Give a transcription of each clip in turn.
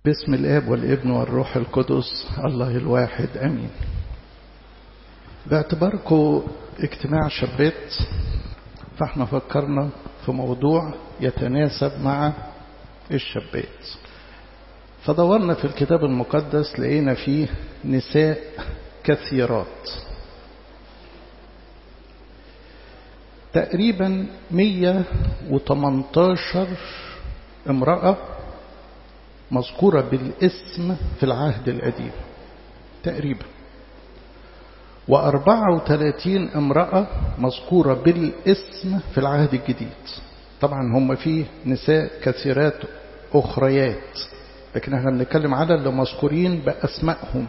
باسم الاب والابن والروح القدس الله الواحد امين باعتباركم اجتماع شبات فاحنا فكرنا في موضوع يتناسب مع الشبات فدورنا في الكتاب المقدس لقينا فيه نساء كثيرات تقريبا 118 امرأة مذكورة بالاسم في العهد القديم تقريبا وأربعة وثلاثين امرأة مذكورة بالاسم في العهد الجديد طبعا هم فيه نساء كثيرات أخريات لكن احنا بنتكلم على اللي مذكورين بأسمائهم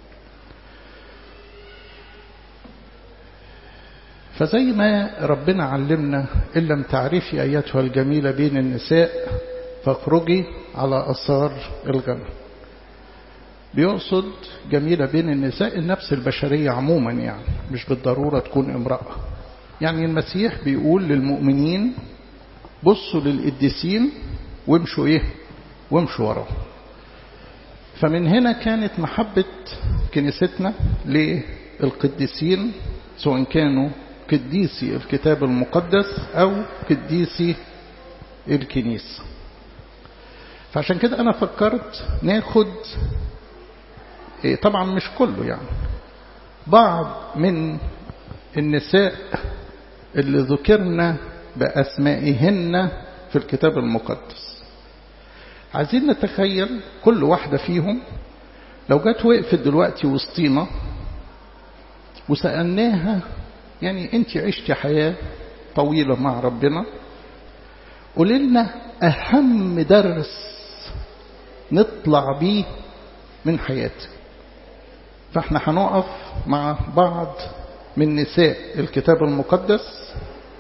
فزي ما ربنا علمنا إن لم تعرفي أيتها الجميلة بين النساء فاخرجي على أثار الغنم بيقصد جميلة بين النساء النفس البشرية عموما يعني مش بالضرورة تكون امرأة يعني المسيح بيقول للمؤمنين بصوا للقديسين وامشوا ايه وامشوا وراه فمن هنا كانت محبة كنيستنا للقديسين سواء كانوا قديسي الكتاب المقدس أو قديسي الكنيسة فعشان كده أنا فكرت ناخد طبعا مش كله يعني بعض من النساء اللي ذكرنا بأسمائهن في الكتاب المقدس عايزين نتخيل كل واحدة فيهم لو جت وقفت دلوقتي وسطينا وسألناها يعني انت عشتي حياة طويلة مع ربنا قولي لنا أهم درس نطلع بيه من حياتك فاحنا هنقف مع بعض من نساء الكتاب المقدس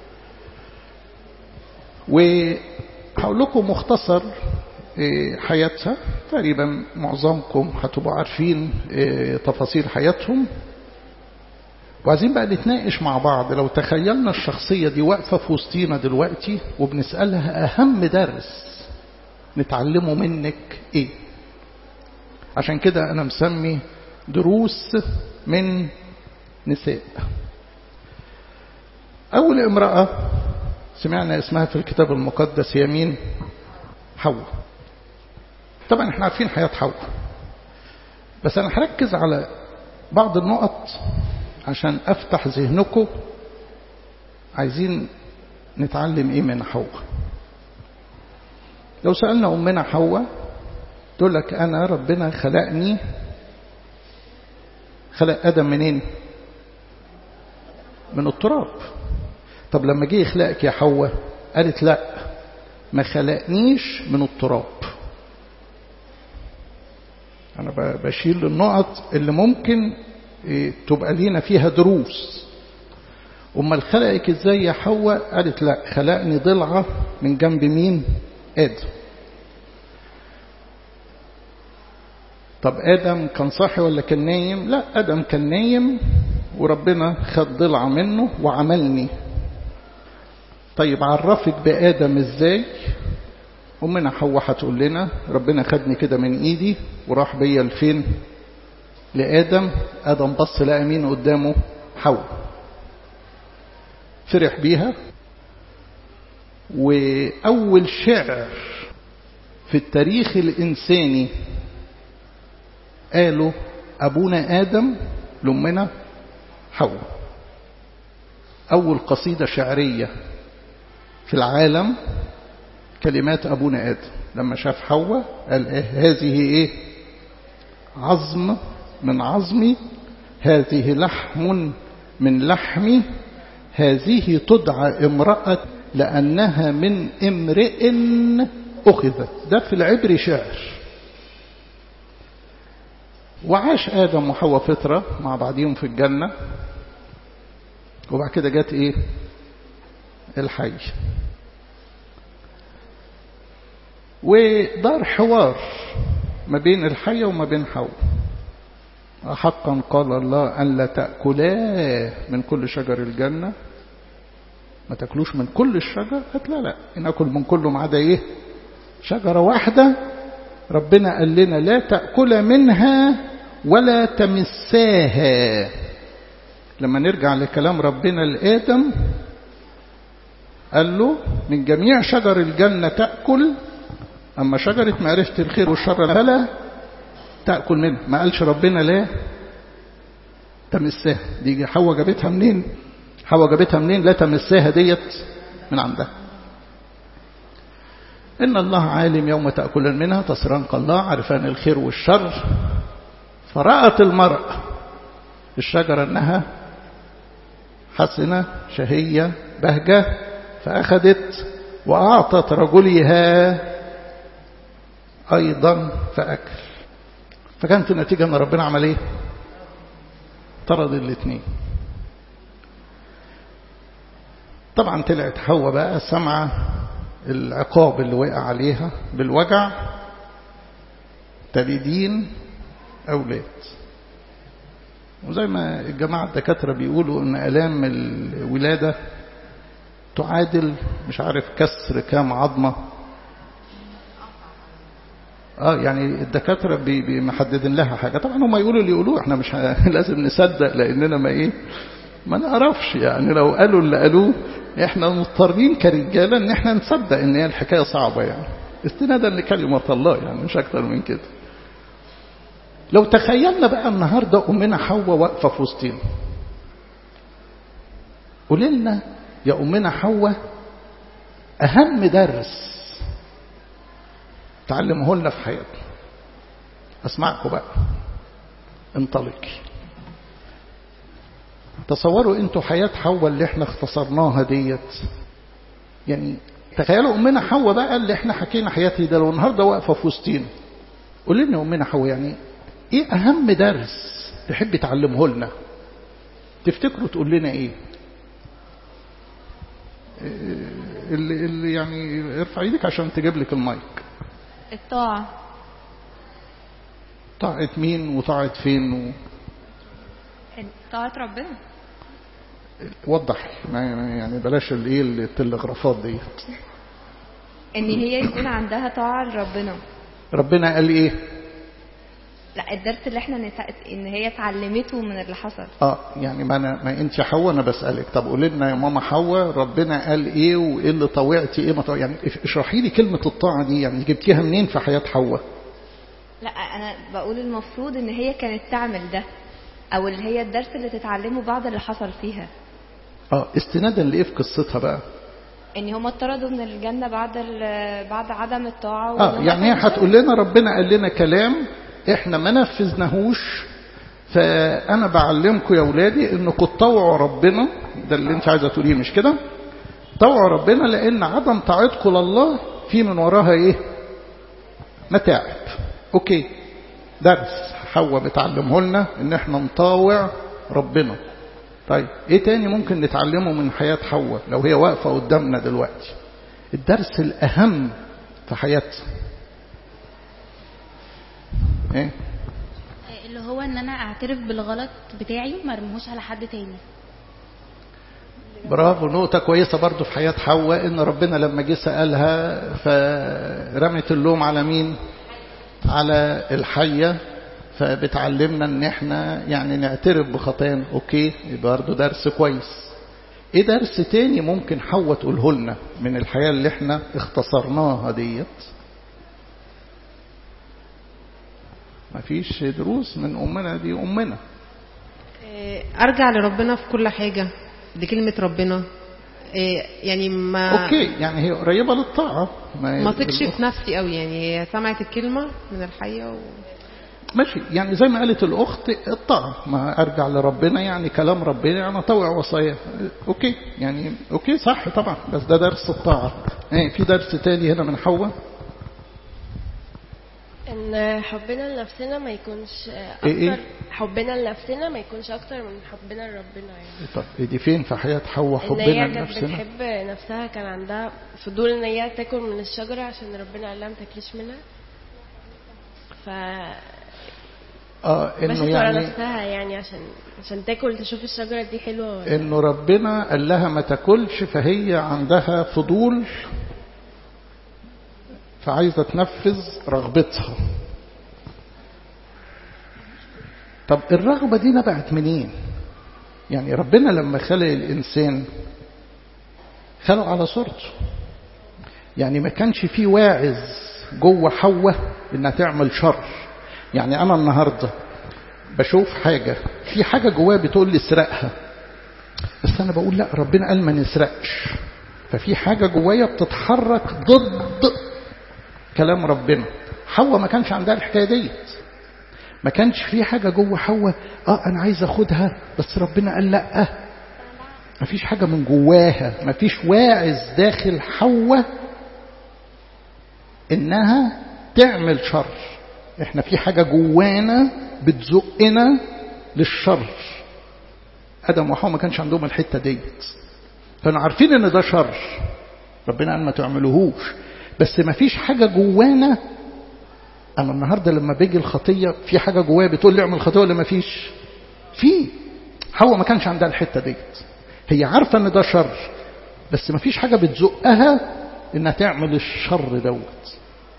وهقول لكم مختصر حياتها تقريبا معظمكم هتبقوا عارفين تفاصيل حياتهم وعايزين بقى نتناقش مع بعض لو تخيلنا الشخصية دي واقفة في وسطينا دلوقتي وبنسألها أهم درس نتعلمه منك إيه عشان كده أنا مسمي دروس من نساء أول امرأة سمعنا اسمها في الكتاب المقدس هي مين حواء طبعا احنا عارفين حياة حواء بس أنا هركز على بعض النقط عشان أفتح ذهنكم عايزين نتعلم إيه من حواء لو سألنا أمنا حواء تقول لك أنا ربنا خلقني خلق آدم منين من التراب طب لما جه يخلقك يا حواء قالت لا ما خلقنيش من التراب أنا بشيل النقط اللي ممكن تبقى لينا فيها دروس أمال خلقك ازاي يا حواء قالت لا خلقني ضلعة من جنب مين آدم طب آدم كان صاحي ولا كان نايم لا آدم كان نايم وربنا خد ضلعة منه وعملني طيب عرفك بآدم ازاي أمنا حواء هتقول لنا ربنا خدني كده من إيدي وراح بيا لفين لآدم آدم بص لقى مين قدامه حواء فرح بيها وأول شعر في التاريخ الإنساني قالوا أبونا آدم لأمنا حواء أول قصيدة شعرية في العالم كلمات أبونا آدم لما شاف حواء قال إيه هذه إيه عظم من عظمي هذه لحم من لحمي هذه تدعى امرأة لأنها من امرئ أخذت ده في العبر شعر وعاش آدم وحواء فترة مع بعضهم في الجنة وبعد كده جت ايه الحي ودار حوار ما بين الحية وما بين حواء حقا قال الله أن لا تأكلا من كل شجر الجنة ما تاكلوش من كل الشجر قالت لا لا ناكل من كله ما عدا ايه شجرة واحدة ربنا قال لنا لا تأكل منها ولا تمساها لما نرجع لكلام ربنا لآدم قال له من جميع شجر الجنة تأكل أما شجرة معرفة الخير والشر فلا تأكل منها ما قالش ربنا لا تمساها دي حواء جابتها منين حواء جابتها منين لا تمساها ديت من عندها إن الله عالم يوم تأكلن منها تصران الله عرفان الخير والشر فرأت المرأة الشجرة أنها حسنة شهية بهجة فأخذت وأعطت رجلها أيضا فأكل فكانت النتيجة أن ربنا عمل إيه طرد الاثنين طبعا طلعت حواء بقى سمعة العقاب اللي وقع عليها بالوجع تلدين أولاد وزي ما الجماعة الدكاترة بيقولوا ان ألام الولادة تعادل مش عارف كسر كام عظمة اه يعني الدكاترة محددين لها حاجة طبعا هم يقولوا اللي يقولوه احنا مش لازم نصدق لاننا ما ايه ما نعرفش يعني لو قالوا اللي قالوه احنا مضطرين كرجالة ان احنا نصدق ان هي الحكاية صعبة يعني استنادا لكلمة الله يعني مش اكتر من كده لو تخيلنا بقى النهاردة أمنا حواء واقفة في وسطنا قولي لنا يا أمنا حواء أهم درس تعلمه لنا في حياتنا أسمعكم بقى انطلقي تصوروا انتوا حياة حواء اللي احنا اختصرناها ديت يعني تخيلوا أمنا حواء بقى اللي احنا حكينا حياتي ده لو النهاردة واقفة في وسطنا قولي لنا أمنا حواء يعني ايه اهم درس تحب تعلمه لنا تفتكروا تقول لنا ايه اللي, اللي يعني ارفع ايدك عشان تجيب لك المايك الطاعة طاعة مين وطاعة فين و... طاعة ربنا وضح يعني بلاش الايه التلغرافات ديت ان هي يكون عندها طاعة لربنا ربنا قال ايه لا الدرس اللي احنا نت... ان هي اتعلمته من اللي حصل اه يعني ما انا ما انت حواء انا بسالك طب قولي لنا يا ماما حواء ربنا قال ايه وايه اللي طوعتي ايه ما طوع... يعني اشرحي لي كلمه الطاعه دي يعني جبتيها منين في حياه حواء لا انا بقول المفروض ان هي كانت تعمل ده او اللي هي الدرس اللي تتعلمه بعد اللي حصل فيها اه استنادا لايه في قصتها بقى ان هم اتطردوا من الجنه بعد بعد عدم الطاعه اه يعني هي هتقول لنا ربنا قال لنا كلام احنا ما نفذناهوش فانا بعلمكم يا اولادي انكم تطوعوا ربنا ده اللي انت عايزه تقوليه مش كده طوعوا ربنا لان عدم طاعتكم لله في من وراها ايه متاعب اوكي درس حواء بتعلمه لنا ان احنا نطاوع ربنا طيب ايه تاني ممكن نتعلمه من حياة حواء لو هي واقفة قدامنا دلوقتي الدرس الاهم في حياتها ايه اللي هو ان انا اعترف بالغلط بتاعي ما ارميهوش على حد تاني برافو نقطة كويسة برضو في حياة حواء ان ربنا لما جه سألها فرمت اللوم على مين على الحية فبتعلمنا ان احنا يعني نعترف بخطايانا اوكي برضو درس كويس ايه درس تاني ممكن حواء تقوله لنا من الحياة اللي احنا اختصرناها ديت مفيش دروس من أمنا دي أمنا أرجع لربنا في كل حاجة دي كلمة ربنا يعني ما أوكي يعني هي قريبة للطاعة ما ثقش في نفسي قوي يعني هي سمعت الكلمة من الحية و... ماشي يعني زي ما قالت الأخت الطاعة ما أرجع لربنا يعني كلام ربنا يعني أطوع وصايا أوكي يعني أوكي صح طبعا بس ده درس الطاعة ايه في درس تاني هنا من حواء ان حبنا لنفسنا ما يكونش اكتر إيه إيه؟ حبنا لنفسنا ما يكونش اكتر من حبنا لربنا يعني طب دي فين في حياة حواء ان حبنا هي كانت لنفسنا بتحب نفسها كان عندها فضول ان هي تاكل من الشجره عشان ربنا قال لها ما تاكليش منها ف اه مشت انه ورا يعني نفسها يعني عشان عشان تاكل تشوف الشجره دي حلوه ولا انه ربنا قال لها ما تاكلش فهي عندها فضول فعايزة تنفذ رغبتها طب الرغبة دي نبعت منين يعني ربنا لما خلق الإنسان خلق على صورته يعني ما كانش فيه واعظ جوه حواء انها تعمل شر يعني انا النهارده بشوف حاجه في حاجه جوايا بتقول لي اسرقها بس انا بقول لا ربنا قال ما نسرقش ففي حاجه جوايا بتتحرك ضد كلام ربنا حواء ما كانش عندها الحكايه ديت ما كانش في حاجه جوه حواء اه انا عايز اخدها بس ربنا قال لا ما فيش حاجه من جواها ما فيش واعظ داخل حواء انها تعمل شر احنا في حاجة جوانا بتزقنا للشر ادم وحواء ما كانش عندهم الحتة ديت كانوا عارفين ان ده شر ربنا قال ما تعملوهوش بس ما فيش حاجة جوانا انا النهاردة لما بيجي الخطية في حاجة جوايا بتقول لي اعمل خطية ولا ما فيش في حواء ما كانش عندها الحتة ديت هي عارفة ان ده شر بس ما فيش حاجة بتزقها انها تعمل الشر دوت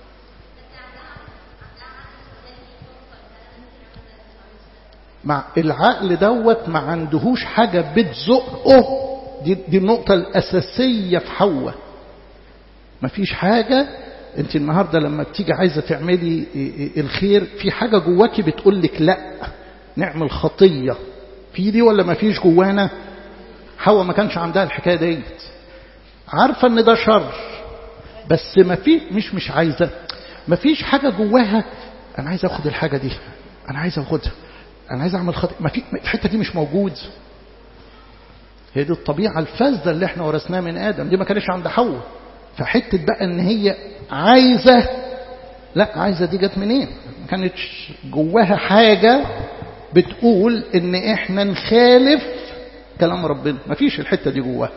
مع العقل دوت ما عندهوش حاجة بتزقه دي, دي النقطة الأساسية في حواء ما فيش حاجة انت النهاردة لما بتيجي عايزة تعملي الخير في حاجة جواكي بتقول لك لا نعمل خطية في دي ولا ما فيش جوانا حواء ما كانش عندها الحكاية ديت عارفة ان ده شر بس ما في مش مش عايزة ما فيش حاجة جواها انا عايز اخد الحاجة دي انا عايز اخدها انا عايز اعمل خطأ ما في الحتة دي مش موجود هي دي الطبيعة الفاسدة اللي احنا ورثناها من ادم دي ما كانش عند حواء فحتة بقى ان هي عايزة لا عايزة دي جت منين ما كانتش جواها حاجة بتقول ان احنا نخالف كلام ربنا ما فيش الحتة دي جواها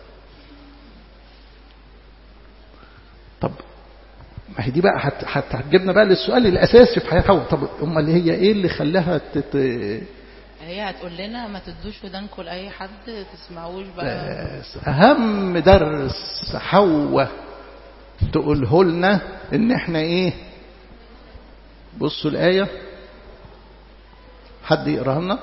طب ما هي دي بقى هت هت هتجيبنا بقى للسؤال الاساسي في حياه حواء طب امال اللي هي ايه اللي خلاها تت... هي هتقول لنا ما تدوش ودانكم لاي حد تسمعوش بقى بس اهم درس حواء تقوله لنا ان احنا ايه بصوا الايه حد يقراها لنا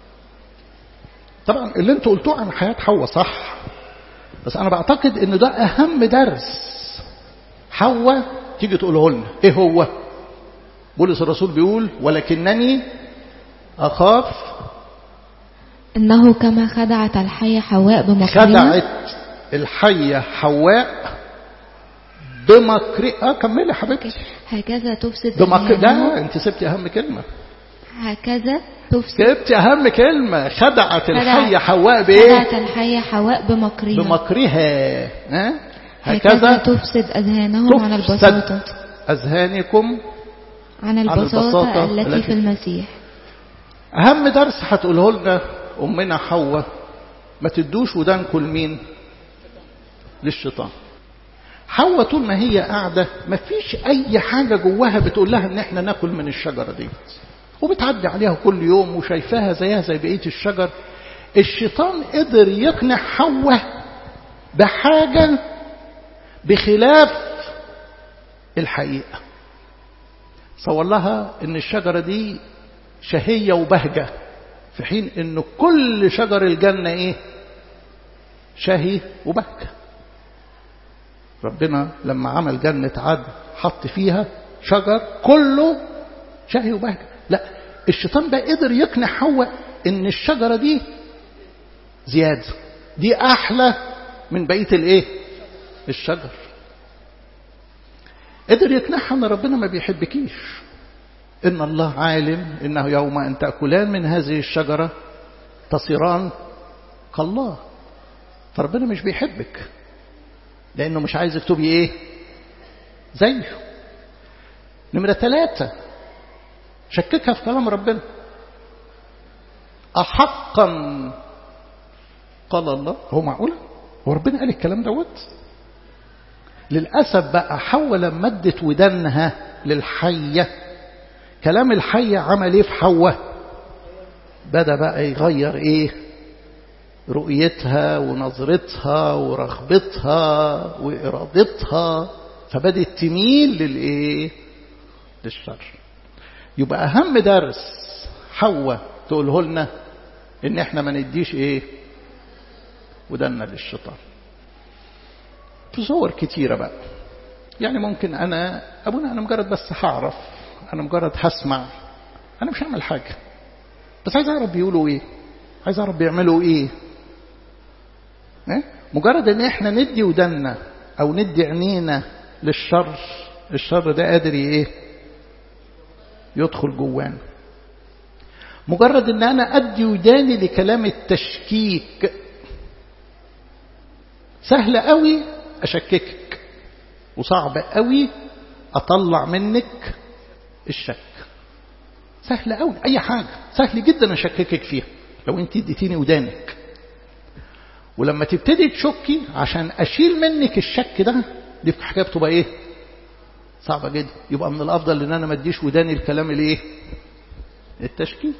طبعا اللي انتوا قلتوه عن حياه حواء صح بس انا بعتقد ان ده اهم درس حواء تيجي تقوله لنا ايه هو بولس الرسول بيقول ولكنني اخاف انه كما خدعت الحية حواء بمكرها خدعت الحية حواء بمكر اه كملي يا حبيبتي هكذا تفسد بمكر أذهانهم. لا انت سبتي اهم كلمة هكذا تفسد سبتي اهم كلمة خدعت خدعت- الحية حواء بايه خدعت الحية حواء بمكرها بمكرها ها هكذا هكذا تفسد أذهانهم عن تفسد البساطة أذهانكم عن البساطة البساطة التي التي- في المسيح أهم درس هتقوله لنا أمنا حواء ما تدوش ودانكم لمين للشيطان حواء طول ما هي قاعدة ما فيش أي حاجة جواها بتقول لها إن إحنا ناكل من الشجرة دي وبتعدي عليها كل يوم وشايفاها زيها زي بقية الشجر الشيطان قدر يقنع حواء بحاجة بخلاف الحقيقة صور لها إن الشجرة دي شهية وبهجة في حين ان كل شجر الجنة ايه شهي وبهجة ربنا لما عمل جنة عدن حط فيها شجر كله شهي وبهجة لا الشيطان بقى قدر يقنع حواء ان الشجرة دي زيادة دي احلى من بقية الايه الشجر قدر يقنعها ان ربنا ما بيحبكيش إن الله عالم إنه يوم أن تأكلان من هذه الشجرة تصيران كالله فربنا مش بيحبك لأنه مش عايزك تبقي إيه زيه نمرة ثلاثة شككها في كلام ربنا أحقا قال الله هو معقولة هو ربنا قال الكلام دوت للأسف بقى حول لما ادت ودانها للحية كلام الحية عمل ايه في حواء بدأ بقى يغير ايه رؤيتها ونظرتها ورغبتها وإرادتها فبدت تميل للايه للشر يبقى اهم درس حواء تقوله لنا ان احنا ما نديش ايه ودنا للشيطان في صور كتيره بقى يعني ممكن انا ابونا انا مجرد بس هعرف انا مجرد هسمع انا مش هعمل حاجه بس عايز اعرف بيقولوا ايه عايز اعرف بيعملوا ايه مجرد ان احنا ندي ودنا او ندي عينينا للشر الشر ده قادر ايه يدخل جوانا مجرد ان انا ادي وداني لكلام التشكيك سهل قوي اشككك وصعب قوي اطلع منك الشك سهل قوي اي حاجه سهل جدا اشككك فيها لو انت اديتيني ودانك ولما تبتدي تشكي عشان اشيل منك الشك ده دي في حاجه بتبقى ايه صعبه جدا يبقى من الافضل ان انا ما اديش وداني الكلام الايه التشكيك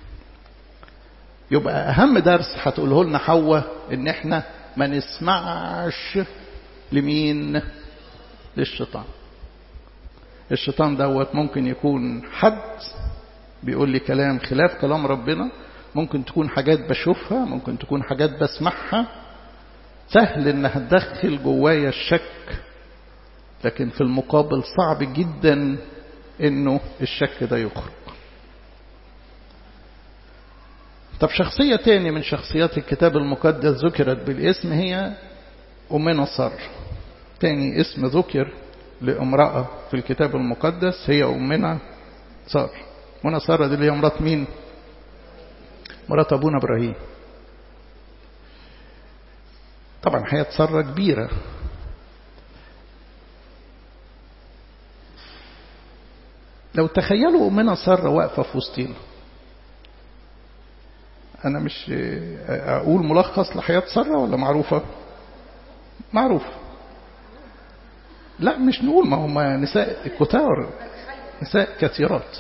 يبقى اهم درس هتقوله لنا حواء ان احنا ما نسمعش لمين للشيطان الشيطان دوت ممكن يكون حد بيقول لي كلام خلاف كلام ربنا ممكن تكون حاجات بشوفها ممكن تكون حاجات بسمعها سهل انها تدخل جوايا الشك لكن في المقابل صعب جدا انه الشك ده يخرج طب شخصية تاني من شخصيات الكتاب المقدس ذكرت بالاسم هي أمنا صر تاني اسم ذكر لامرأة في الكتاب المقدس هي أمنا صار أمنا صار دي اللي هي مرات مين مرات أبونا إبراهيم طبعا حياة سارة كبيرة لو تخيلوا أمنا سارة واقفة في وسطينا أنا مش أقول ملخص لحياة سارة ولا معروفة معروف لا مش نقول ما هم نساء كتار نساء كثيرات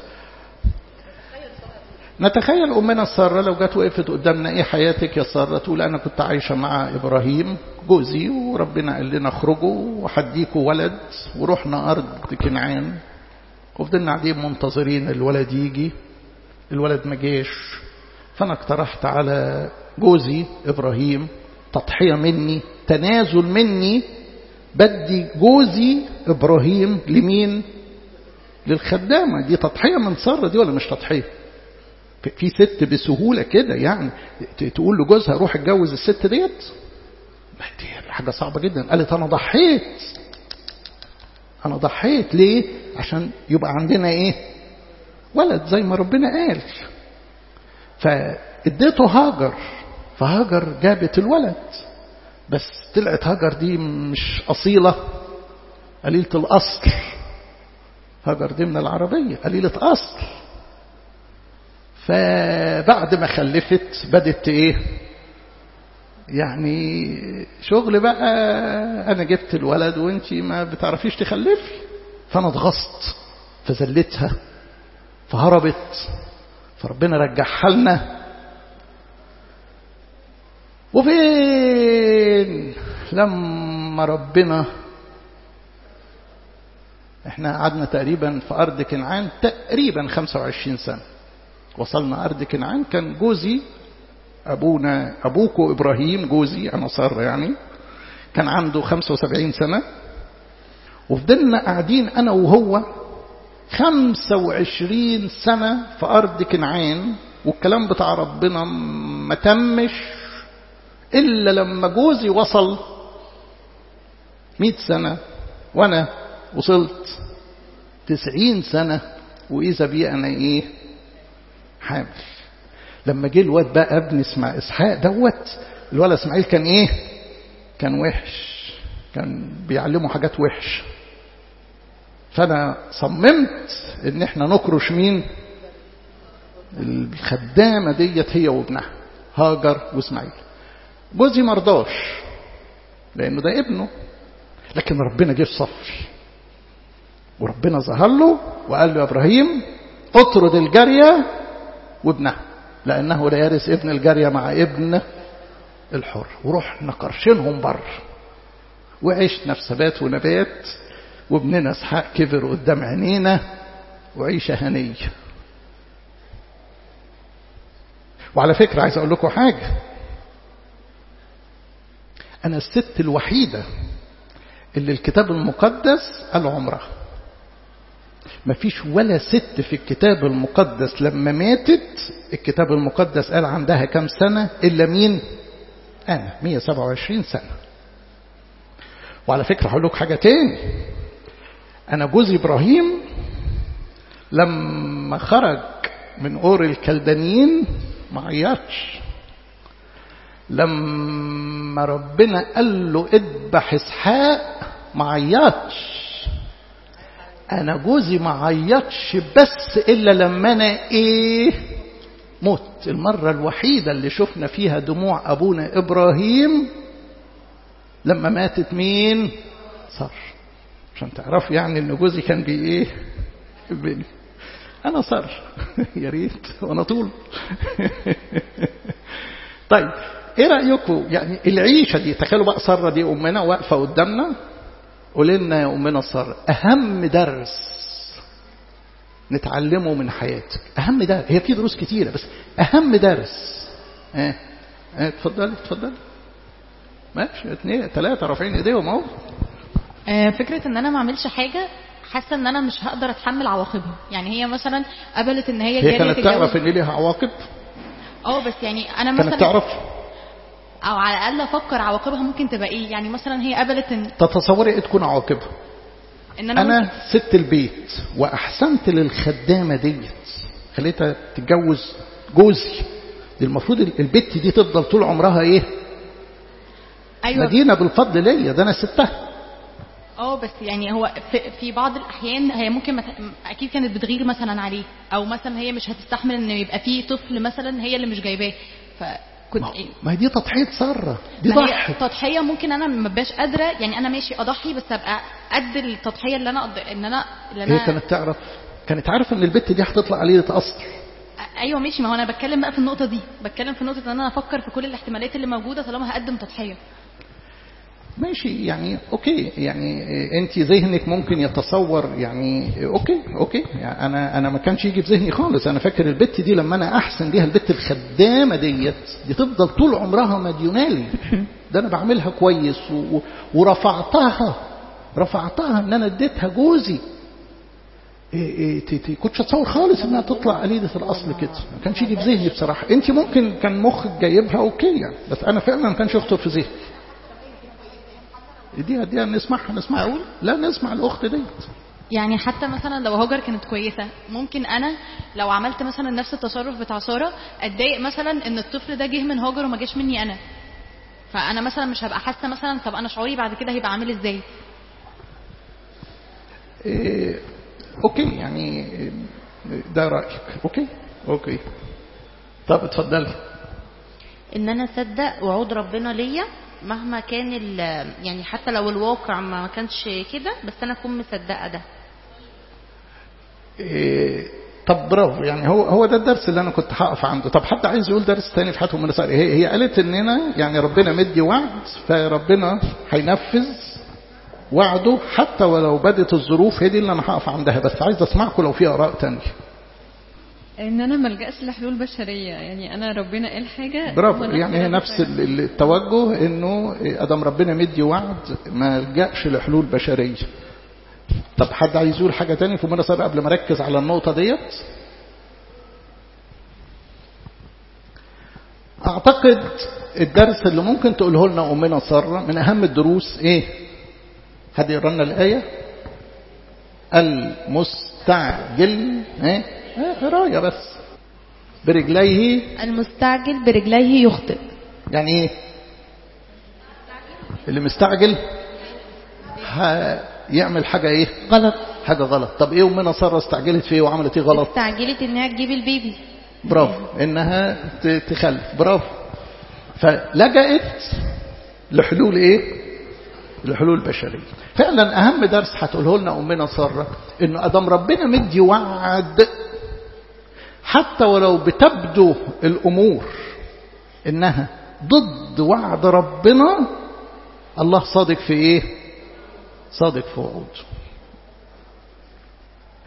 نتخيل أمنا سارة لو جت وقفت قدامنا إيه حياتك يا سارة تقول أنا كنت عايشة مع إبراهيم جوزي وربنا قال لنا اخرجوا وحديكوا ولد ورحنا أرض كنعان وفضلنا قاعدين منتظرين الولد يجي الولد ما جاش فأنا اقترحت على جوزي إبراهيم تضحية مني تنازل مني بدي جوزي إبراهيم لمين للخدامة دي تضحية من سارة دي ولا مش تضحية في ست بسهولة كده يعني تقول لجوزها روح اتجوز الست ديت دي حاجة صعبة جدا قالت أنا ضحيت أنا ضحيت ليه عشان يبقى عندنا إيه ولد زي ما ربنا قال فاديته هاجر فهاجر جابت الولد بس طلعت هاجر دي مش أصيلة قليلة الأصل هاجر دي من العربية قليلة أصل فبعد ما خلفت بدت ايه يعني شغل بقى انا جبت الولد وانت ما بتعرفيش تخلفي فانا اتغصت فزلتها فهربت فربنا رجعها لنا وفين لما ربنا احنا قعدنا تقريبا في ارض كنعان تقريبا 25 سنه وصلنا أرض كنعان كان جوزي أبونا أبوكو إبراهيم جوزي أنا صار يعني كان عنده 75 سنة وفضلنا قاعدين أنا وهو 25 سنة في أرض كنعان والكلام بتاع ربنا ما تمش إلا لما جوزي وصل 100 سنة وأنا وصلت 90 سنة وإذا بي أنا إيه حامل لما جه الواد بقى ابن اسمع اسحاق دوت الولد اسماعيل كان ايه كان وحش كان بيعلمه حاجات وحش فانا صممت ان احنا نكرش مين الخدامه ديت هي وابنها هاجر واسماعيل جوزي مرضاش لانه ده ابنه لكن ربنا جه في صفي وربنا ظهر له وقال له يا ابراهيم اطرد الجاريه وابنها لأنه لا يرث ابن الجارية مع ابن الحر ورحنا قرشينهم بر وعشنا في ثبات ونبات وابننا اسحاق كبر قدام عينينا وعيشة هنية وعلى فكرة عايز أقول لكم حاجة أنا الست الوحيدة اللي الكتاب المقدس قال عمرها مفيش ولا ست في الكتاب المقدس لما ماتت الكتاب المقدس قال عندها كم سنة إلا مين أنا 127 سنة وعلى فكرة هقول لك حاجة تاني أنا جوزي إبراهيم لما خرج من أور الكلدانيين ما عيطش لما ربنا قال له اذبح اسحاق ما عيطش انا جوزي ما عيطش بس الا لما انا ايه مت المره الوحيده اللي شفنا فيها دموع ابونا ابراهيم لما ماتت مين صار عشان تعرفوا يعني ان جوزي كان بي ايه بني انا صار يا ريت وانا طول طيب ايه رايكم يعني العيشه دي تخيلوا بقى ساره دي امنا واقفه قدامنا قولي لنا يا امنا ساره اهم درس نتعلمه من حياتك اهم درس هي في دروس كتيره بس اهم درس اه اه اتفضلي اتفضلي ماشي اثنين ثلاثه رافعين ايديهم اهو آه، فكرة ان انا ما اعملش حاجة حاسة ان انا مش هقدر اتحمل عواقبها يعني هي مثلا قبلت ان هي هي جارية كانت تعرف تتجوز ان ليها عواقب اه بس يعني انا كانت مثلا تعرف او على الاقل افكر عواقبها ممكن تبقى ايه يعني مثلا هي قبلت ان تتصوري ايه تكون عواقبها ان انا, انا ممكن ست البيت واحسنت للخدامه ديت خليتها تتجوز جوزي دي المفروض البت دي تفضل طول عمرها ايه ايوه مدينه بالفضل ليا ده انا ستها اه بس يعني هو في, في بعض الاحيان هي ممكن مت... اكيد كانت بتغير مثلا عليه او مثلا هي مش هتستحمل ان يبقى في طفل مثلا هي اللي مش جايباه فكنت ما- ايه ما هي دي تضحيه ساره دي ما هي ضحت تضحيه ممكن انا ما بقاش قادره يعني انا ماشي اضحي بس ابقى قد التضحيه اللي انا قد... ان انا اللي هي انا كانت تعرف كانت عارفه ان البت دي هتطلع عليه اصل ايوه ماشي ما هو انا بتكلم بقى في النقطه دي بتكلم في نقطه ان انا افكر في كل الاحتمالات اللي موجوده طالما هقدم تضحيه ماشي يعني اوكي يعني انت ذهنك ممكن يتصور يعني اوكي اوكي يعني انا انا ما كانش يجي في ذهني خالص انا فاكر البت دي لما انا احسن بيها البت الخدامه ديت دي تفضل طول عمرها مديونالي ده انا بعملها كويس و... ورفعتها رفعتها ان انا اديتها جوزي إيه إيه تي- تي- كنتش اتصور خالص انها تطلع قليله الاصل كده ما كانش يجي في ذهني بصراحه انت ممكن كان مخك جايبها اوكي يعني بس انا فعلا ما كانش يخطر في ذهني دي دي نسمعها نسمعها اقول لا نسمع الاخت ديت يعني حتى مثلا لو هاجر كانت كويسه ممكن انا لو عملت مثلا نفس التصرف بتاع ساره اتضايق مثلا ان الطفل ده جه من هاجر وما جاش مني انا فانا مثلا مش هبقى حاسه مثلا طب انا شعوري بعد كده هيبقى عامل ازاي إيه اوكي يعني إيه، ده رايك اوكي اوكي طب اتفضلي ان انا اصدق وعود ربنا ليا مهما كان ال- يعني حتى لو الواقع ما كانش كده بس انا اكون مصدقه ده إيه طب برافو يعني هو هو ده الدرس اللي انا كنت هقف عنده طب حد عايز يقول درس تاني في حياتهم من النساء هي هي قالت اننا يعني ربنا مدي وعد فربنا هينفذ وعده حتى ولو بدت الظروف هي دي اللي انا هقف عندها بس عايز اسمعكم لو في اراء تانية ان انا ملجاش لحلول بشريه يعني انا ربنا قال حاجه برافو وأنا يعني هي أقدر نفس أفعلها. ال- ال- التوجه انه ادم ربنا مدي وعد ما لجاش لحلول بشريه طب حد عايز يقول حاجه تاني في منى سابقه قبل ما اركز على النقطه ديت اعتقد الدرس اللي ممكن تقوله لنا امنا ساره من اهم الدروس ايه حد يقرا لنا الايه المستعجل ايه إيه، قرايه بس برجليه المستعجل برجليه يخطئ يعني ايه اللي مستعجل هيعمل حاجة ايه غلط حاجة غلط طب ايه امنا سارة استعجلت في ايه وعملت ايه غلط استعجلت انها تجيب البيبي برافو انها ت- تخلف برافو فلجأت لحلول ايه لحلول بشرية فعلا اهم درس هتقوله لنا امنا سارة انه ادم ربنا مدي وعد حتى ولو بتبدو الامور انها ضد وعد ربنا الله صادق في ايه صادق في وعوده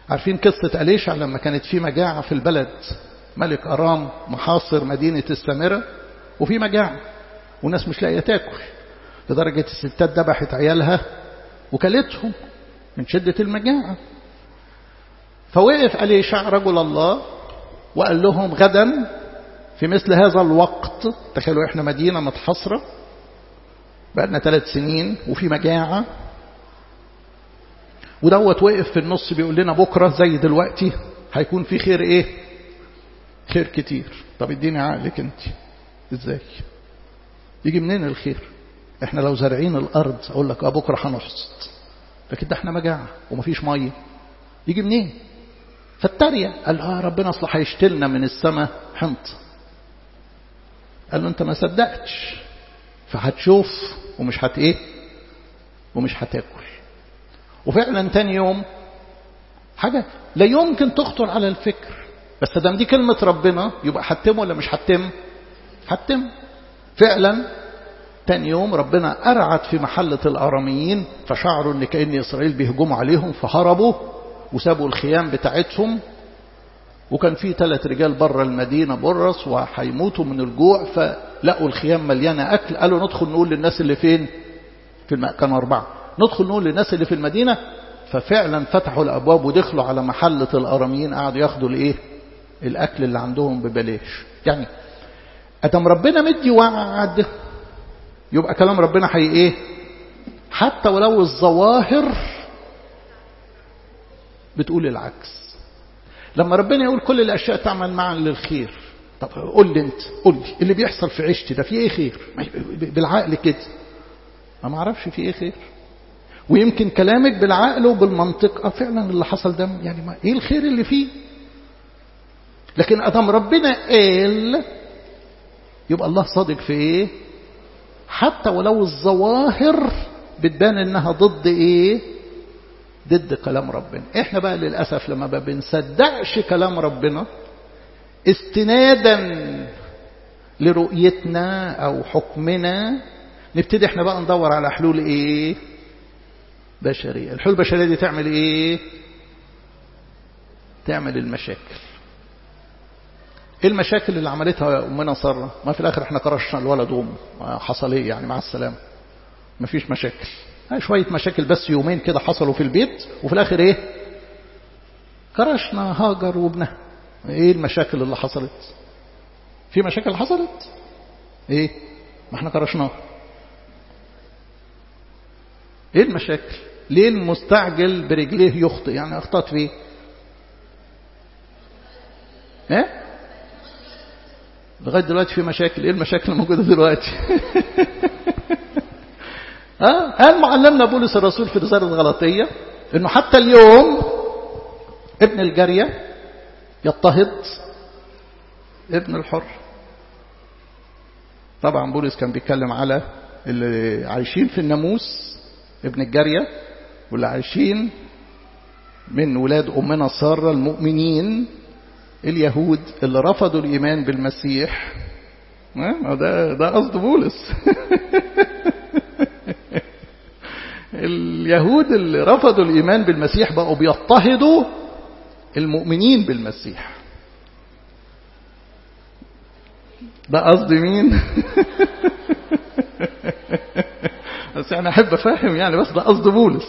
عارفين قصة أليشع لما كانت في مجاعة في البلد ملك أرام محاصر مدينة السامرة وفي مجاعة والناس مش لاقية تاكل لدرجة الستات ذبحت عيالها وكلتهم من شدة المجاعة فوقف أليشع رجل الله وقال لهم غدا في مثل هذا الوقت تخيلوا احنا مدينة متحصرة بقالنا ثلاث سنين وفي مجاعة ودوت وقف في النص بيقول لنا بكرة زي دلوقتي هيكون في خير ايه خير كتير طب اديني عقلك انت ازاي يجي منين الخير احنا لو زارعين الارض اقول لك اه بكره هنحصد لكن ده احنا مجاعه ومفيش ميه يجي منين فالتريق قال اه ربنا اصل هيشتلنا من السماء حنط قال له انت ما صدقتش فهتشوف ومش هت ايه ومش هتاكل وفعلا تاني يوم حاجة لا يمكن تخطر على الفكر بس دام دي كلمة ربنا يبقى هتم ولا مش هتم هتم فعلا تاني يوم ربنا أرعد في محلة الأراميين فشعروا أن كأن إسرائيل بيهجموا عليهم فهربوا وسابوا الخيام بتاعتهم وكان في ثلاث رجال بره المدينة برص وهيموتوا من الجوع فلقوا الخيام مليانة أكل قالوا ندخل نقول للناس اللي فين في الم... كانوا أربعة ندخل نقول للناس اللي في المدينة ففعلا فتحوا الأبواب ودخلوا على محلة الأراميين قعدوا ياخدوا الإيه الأكل اللي عندهم ببلاش يعني أدم ربنا مدي وعد يبقى كلام ربنا حي إيه حتى ولو الظواهر بتقول العكس لما ربنا يقول كل الأشياء تعمل معا للخير طب قول لي انت قول لي اللي بيحصل في عيشتي ده فيه ايه خير بالعقل كده ما اعرفش فيه ايه خير ويمكن كلامك بالعقل وبالمنطق اه فعلا اللي حصل ده يعني ما ايه الخير اللي فيه لكن ادم ربنا قال يبقى الله صادق في ايه حتى ولو الظواهر بتبان انها ضد ايه ضد كلام ربنا احنا بقى للأسف لما ما بنصدقش كلام ربنا استنادا لرؤيتنا او حكمنا نبتدي احنا بقى ندور على حلول ايه بشرية الحلول البشرية دي تعمل ايه تعمل المشاكل ايه المشاكل اللي عملتها امنا ساره ما في الاخر احنا كرشنا الولد وامه حصل ايه يعني مع السلامه مفيش مشاكل شوية مشاكل بس يومين كده حصلوا في البيت وفي الآخر إيه كرشنا هاجر وابنها إيه المشاكل اللي حصلت في مشاكل حصلت إيه ما احنا كرشناه إيه المشاكل ليه المستعجل برجليه يخطئ يعني أخطأت في إيه لغاية دلوقتي في مشاكل إيه المشاكل الموجودة دلوقتي ها قال معلمنا بولس الرسول في رسالة غلطية انه حتى اليوم ابن الجارية يضطهد ابن الحر طبعا بولس كان بيتكلم على اللي عايشين في الناموس ابن الجارية واللي عايشين من ولاد أمنا سارة المؤمنين اليهود اللي رفضوا الإيمان بالمسيح ده ده قصد بولس اليهود اللي رفضوا الإيمان بالمسيح بقوا بيضطهدوا المؤمنين بالمسيح ده قصد مين بس يعني أحب أفهم يعني بس ده قصد بولس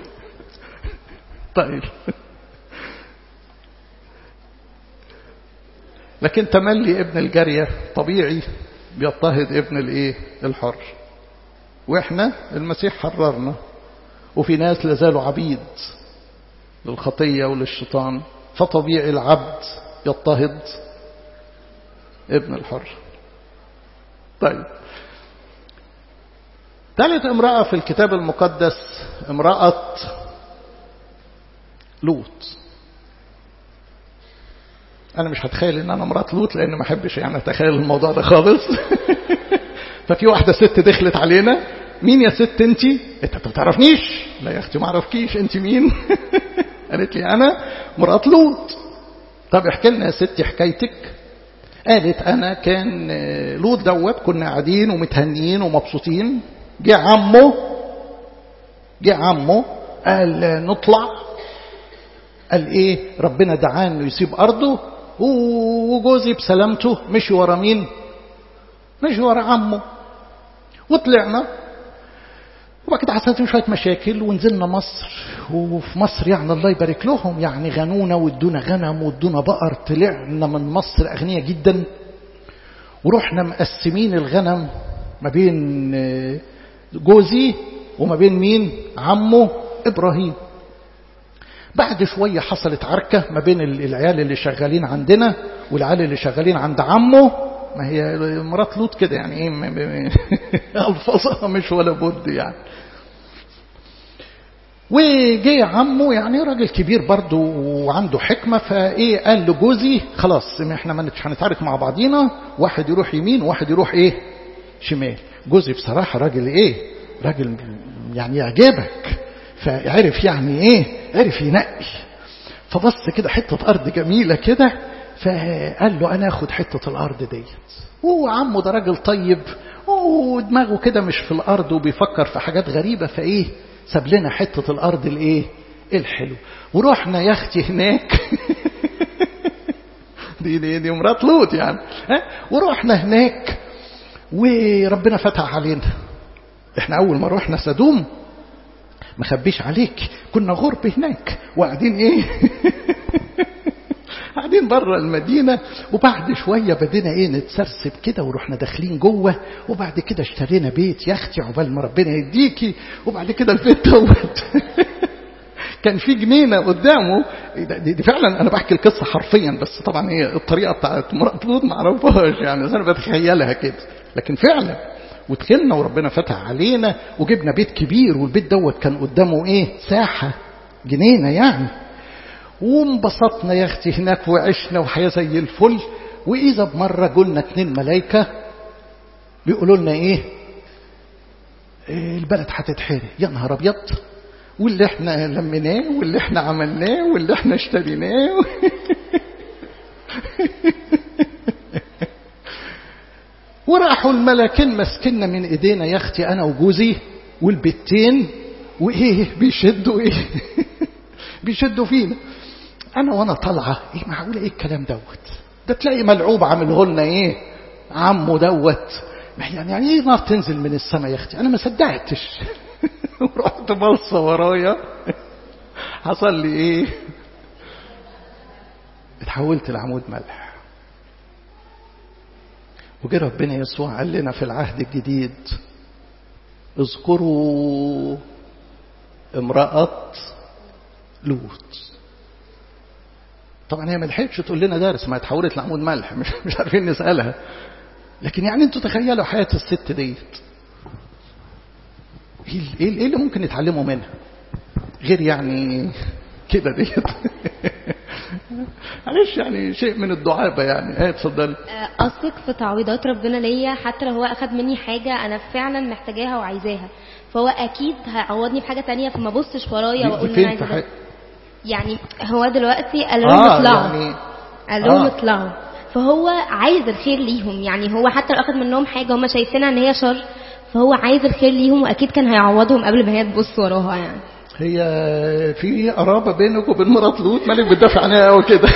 طيب لكن تملي ابن الجارية طبيعي بيضطهد ابن الايه الحر واحنا المسيح حررنا وفي ناس لازالوا عبيد للخطية وللشيطان فطبيعي العبد يضطهد ابن الحر طيب ثالث امرأة في الكتاب المقدس امرأة لوط انا مش هتخيل ان انا مرات لوط لان ما احبش يعني اتخيل الموضوع ده خالص ففي واحده ست دخلت علينا مين يا ست انت انت ما تعرفنيش لا يا اختي ما اعرفكيش انت مين قالت لي انا مرات لوط طب احكي لنا يا ستي حكايتك قالت انا كان لوط دوت كنا قاعدين ومتهنيين ومبسوطين جه عمه جه عمه قال نطلع قال ايه ربنا دعاه انه يسيب ارضه وجوزي بسلامته مشي ورا مين مشي ورا عمه وطلعنا وبعد كده حصلت شويه مشاكل ونزلنا مصر وفي مصر يعني الله يبارك لهم يعني غنونا وادونا غنم وادونا بقر طلعنا من مصر اغنياء جدا ورحنا مقسمين الغنم ما بين جوزي وما بين مين عمه ابراهيم بعد شويه حصلت عركه ما بين العيال اللي شغالين عندنا والعيال اللي شغالين عند عمه ما هي مرات لوط كده يعني ايه الفاظها مش ولا بد يعني وجه عمه يعني راجل كبير برضه وعنده حكمة فايه قال لجوزي خلاص احنا ما مش هنتعارك مع بعضينا واحد يروح يمين وواحد يروح ايه شمال جوزي بصراحة راجل ايه راجل يعني يعجبك فعرف يعني ايه عرف ينقي فبص كده حتة ارض جميلة كده فقال له انا اخد حتة الارض ديت وعمه ده راجل طيب ودماغه كده مش في الارض وبيفكر في حاجات غريبة فايه ساب لنا حتة الارض الايه الحلو ورحنا يا اختي هناك دي دي, دي مرات لوط يعني ها ورحنا هناك وربنا فتح علينا احنا اول ما رحنا سدوم ما خبيش عليك كنا غرب هناك وقاعدين ايه قاعدين بره المدينه وبعد شويه بدينا ايه نتسرسب كده ورحنا داخلين جوه وبعد كده اشترينا بيت يا اختي عقبال ما ربنا يديكي وبعد كده البيت دوت كان في جنينه قدامه دي, دي فعلا انا بحكي القصه حرفيا بس طبعا هي الطريقه بتاعت مرات لوط ما اعرفهاش يعني انا بتخيلها كده لكن فعلا ودخلنا وربنا فتح علينا وجبنا بيت كبير والبيت دوت كان قدامه ايه ساحه جنينه يعني وانبسطنا يا اختي هناك وعشنا وحياه زي الفل واذا بمره قلنا اتنين ملايكه بيقولوا لنا ايه, إيه البلد هتتحرق يا نهار ابيض واللي احنا لميناه واللي احنا عملناه واللي احنا اشتريناه وراحوا الملكين مسكنا من ايدينا يا اختي انا وجوزي والبتين وايه بيشدوا ايه بيشدوا فينا انا وانا طالعه ايه معقوله ايه الكلام دوت ده تلاقي ملعوب عامله لنا ايه عمه دوت يعني يعني ايه نار تنزل من السماء يا اختي انا ما صدقتش ورحت بصه ورايا حصل لي ايه اتحولت لعمود ملح وجه ربنا يسوع قال لنا في العهد الجديد اذكروا امرأة لوط طبعا هي ما لحقتش تقول لنا درس ما اتحولت لعمود ملح مش, مش عارفين نسألها لكن يعني انتوا تخيلوا حياة الست ديت ايه ايه اللي ممكن نتعلمه منها غير يعني كده ديت معلش يعني شيء من الدعابه يعني ايه اتفضلي اثق في تعويضات ربنا ليا حتى لو هو اخد مني حاجه انا فعلا محتاجاها وعايزاها فهو اكيد هيعوضني بحاجه تانية فما بصش ورايا واقول فين انا في عايزه حاجة؟ ده يعني هو دلوقتي قال لهم اه اطلعوا يعني قال لهم آه. اطلعوا فهو عايز الخير ليهم يعني هو حتى لو اخد منهم حاجه هم شايفينها ان هي شر فهو عايز الخير ليهم واكيد كان هيعوضهم قبل ما هي تبص وراها يعني هي في قرابه بينك وبين مرات لوط مالك بتدافع عنها قوي كده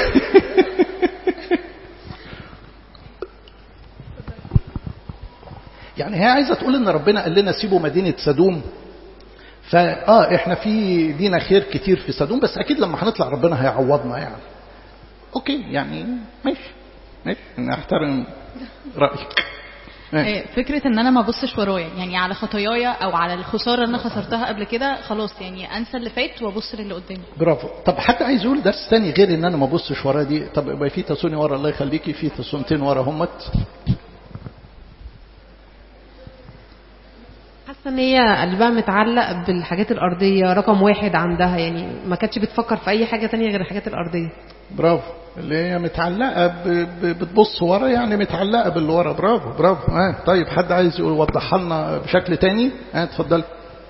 يعني هي عايزه تقول ان ربنا قال لنا سيبوا مدينه سدوم فاه احنا في لينا خير كتير في سدوم بس اكيد لما هنطلع ربنا هيعوضنا يعني اوكي يعني ماشي ماشي انا احترم رايك ماشي. إيه، فكرة ان انا ما ابصش ورايا يعني على خطاياي او على الخسارة اللي انا خسرتها قبل كده خلاص يعني انسى اللي فات وابص للي قدامي برافو طب حد عايز يقول درس تاني غير ان انا ما ابصش ورا دي طب يبقى في تسوني ورا الله يخليكي في تسونتين ورا همت حاسه ان هي قلبها متعلق بالحاجات الارضيه رقم واحد عندها يعني ما كانتش بتفكر في اي حاجه تانية غير الحاجات الارضيه برافو اللي هي متعلقه ب... ب... بتبص ورا يعني متعلقه باللي ورا برافو برافو اه طيب حد عايز يوضحها لنا بشكل تاني اه اتفضل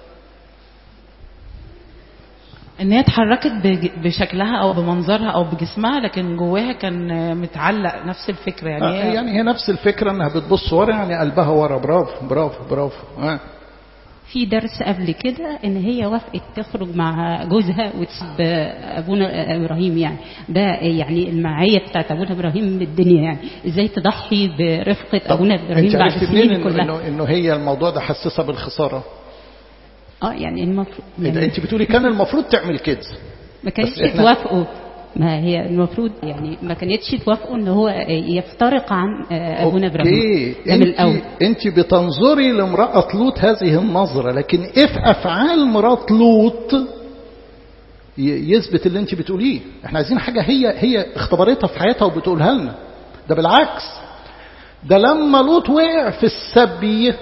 ان هي اتحركت بج- بشكلها او بمنظرها او بجسمها لكن جواها كان متعلق نفس الفكره يعني آه هي يعني هي نفس الفكره انها بتبص ورا يعني قلبها ورا برافو برافو برافو اه في درس قبل كده ان هي وافقت تخرج مع جوزها وتسيب ابونا ابراهيم يعني ده يعني المعيه بتاعت ابونا ابراهيم بالدنيا يعني ازاي تضحي برفقه ابونا ابراهيم انت بعد عرفت منين سنين إنه, كلها إنه, إنه هي الموضوع ده حسسها بالخسارة اه يعني المفروض يعني يعني انت بتقولي كان المفروض تعمل كده ما كانتش بس إحنا- توافقوا ما هي المفروض يعني ما كانتش توافقوا ان هو يفترق عن آه، ابونا ابراهيم اوكي ده من الاول انت انت بتنظري لامرأة لوط هذه النظرة لكن ايه في افعال مرات لوط ي- يثبت اللي انت بتقوليه احنا عايزين حاجة هي هي اختبرتها في حياتها وبتقولها لنا ده بالعكس ده لما لوط وقع في السبي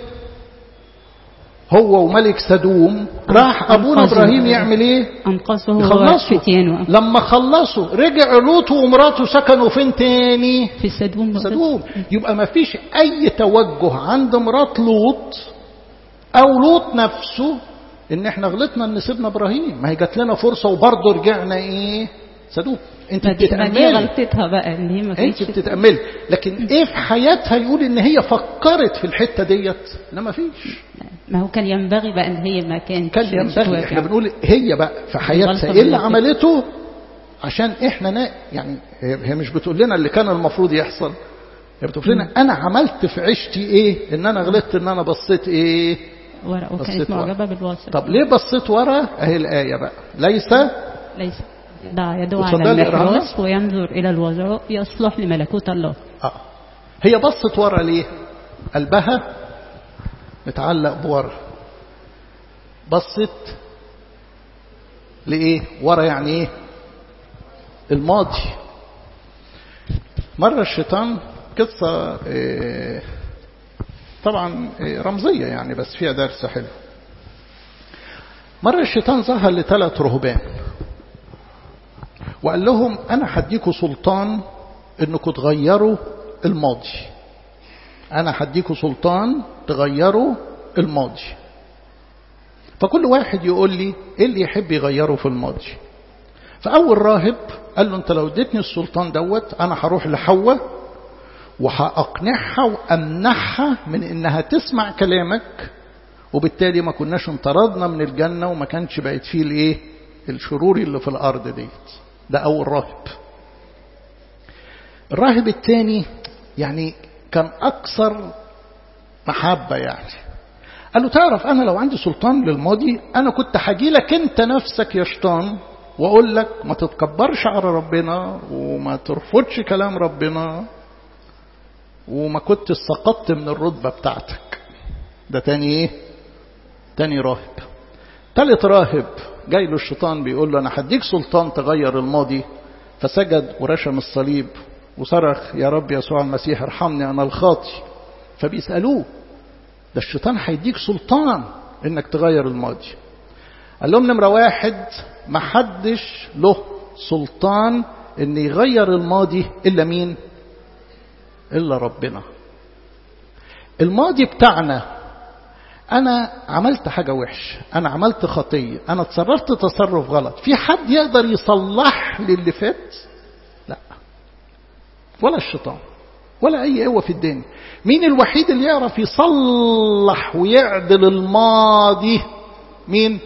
هو وملك سدوم راح ابونا أنقذه. ابراهيم يعمل ايه انقذه هو يخلصوا فتيانه لما خلصوا رجع لوط ومراته سكنوا فين تاني في سدوم سدوم يبقى ما فيش اي توجه عند مرات لوط او لوط نفسه ان احنا غلطنا ان سيبنا ابراهيم ما هي جات لنا فرصه وبرضه رجعنا ايه سدوم انت ما دي, ما دي بتتاملي غلطتها بقى ان هي ما انت كانتش بتتاملي لكن ايه في حياتها يقول ان هي فكرت في الحته ديت لا ما فيش ما هو كان ينبغي بقى ان هي ما كانت كان ينبغي احنا بنقول هي بقى في حياتها الغلطة ايه اللي من عملته عشان احنا نا يعني هي هي مش بتقول لنا اللي كان المفروض يحصل هي بتقول لنا انا عملت في عيشتي ايه ان انا غلطت ان انا بصيت ايه ورق بصيت وكانت ورا. معجبه بالواسط طب ليه بصيت ورا اهي الايه بقى ليس ليس ضع يده على اتفضلي اقراها لنا. المحراس وينظر الى الوزراء يصلح لملكوت الله اه هي بصت ورا ليه قلبها متعلق بورا بصت لايه ورا يعني ايه الماضي مرة الشيطان قصة إيه طبعا إيه رمزية يعني بس فيها درس حلو مرة الشيطان ظهر لثلاث رهبان وقال لهم أنا هديكوا سلطان إنكم تغيروا الماضي أنا هديكوا سلطان تغيروا الماضي فكل واحد يقول لي إيه اللي يحب يغيره في الماضي فأول راهب قال له أنت لو اديتني السلطان دوت أنا هروح لحواء وهأقنعها وأمنعها من إنها تسمع كلامك وبالتالي ما كناش انطردنا من الجنة وما كانش بقت فيه الإيه الشرور اللي في الأرض ديت ده أول راهب الراهب الثاني يعني كان أكثر محبة يعني قال له تعرف أنا لو عندي سلطان للماضي أنا كنت هاجي لك أنت نفسك يا شيطان وأقول لك ما تتكبرش على ربنا وما ترفضش كلام ربنا وما كنت سقطت من الرتبة بتاعتك ده تاني ايه تاني راهب تالت راهب جاي له الشيطان بيقول له انا هديك سلطان تغير الماضي فسجد ورشم الصليب وصرخ يا رب يسوع المسيح ارحمني انا الخاطي فبيسألوه ده الشيطان هيديك سلطان انك تغير الماضي قال لهم نمرة واحد ما حدش له سلطان ان يغير الماضي الا مين الا ربنا الماضي بتاعنا انا عملت حاجة وحش انا عملت خطية انا تصرفت تصرف غلط في حد يقدر يصلح لي اللي فات لا ولا الشيطان ولا اي قوة في الدنيا مين الوحيد اللي يعرف يصلح ويعدل الماضي مين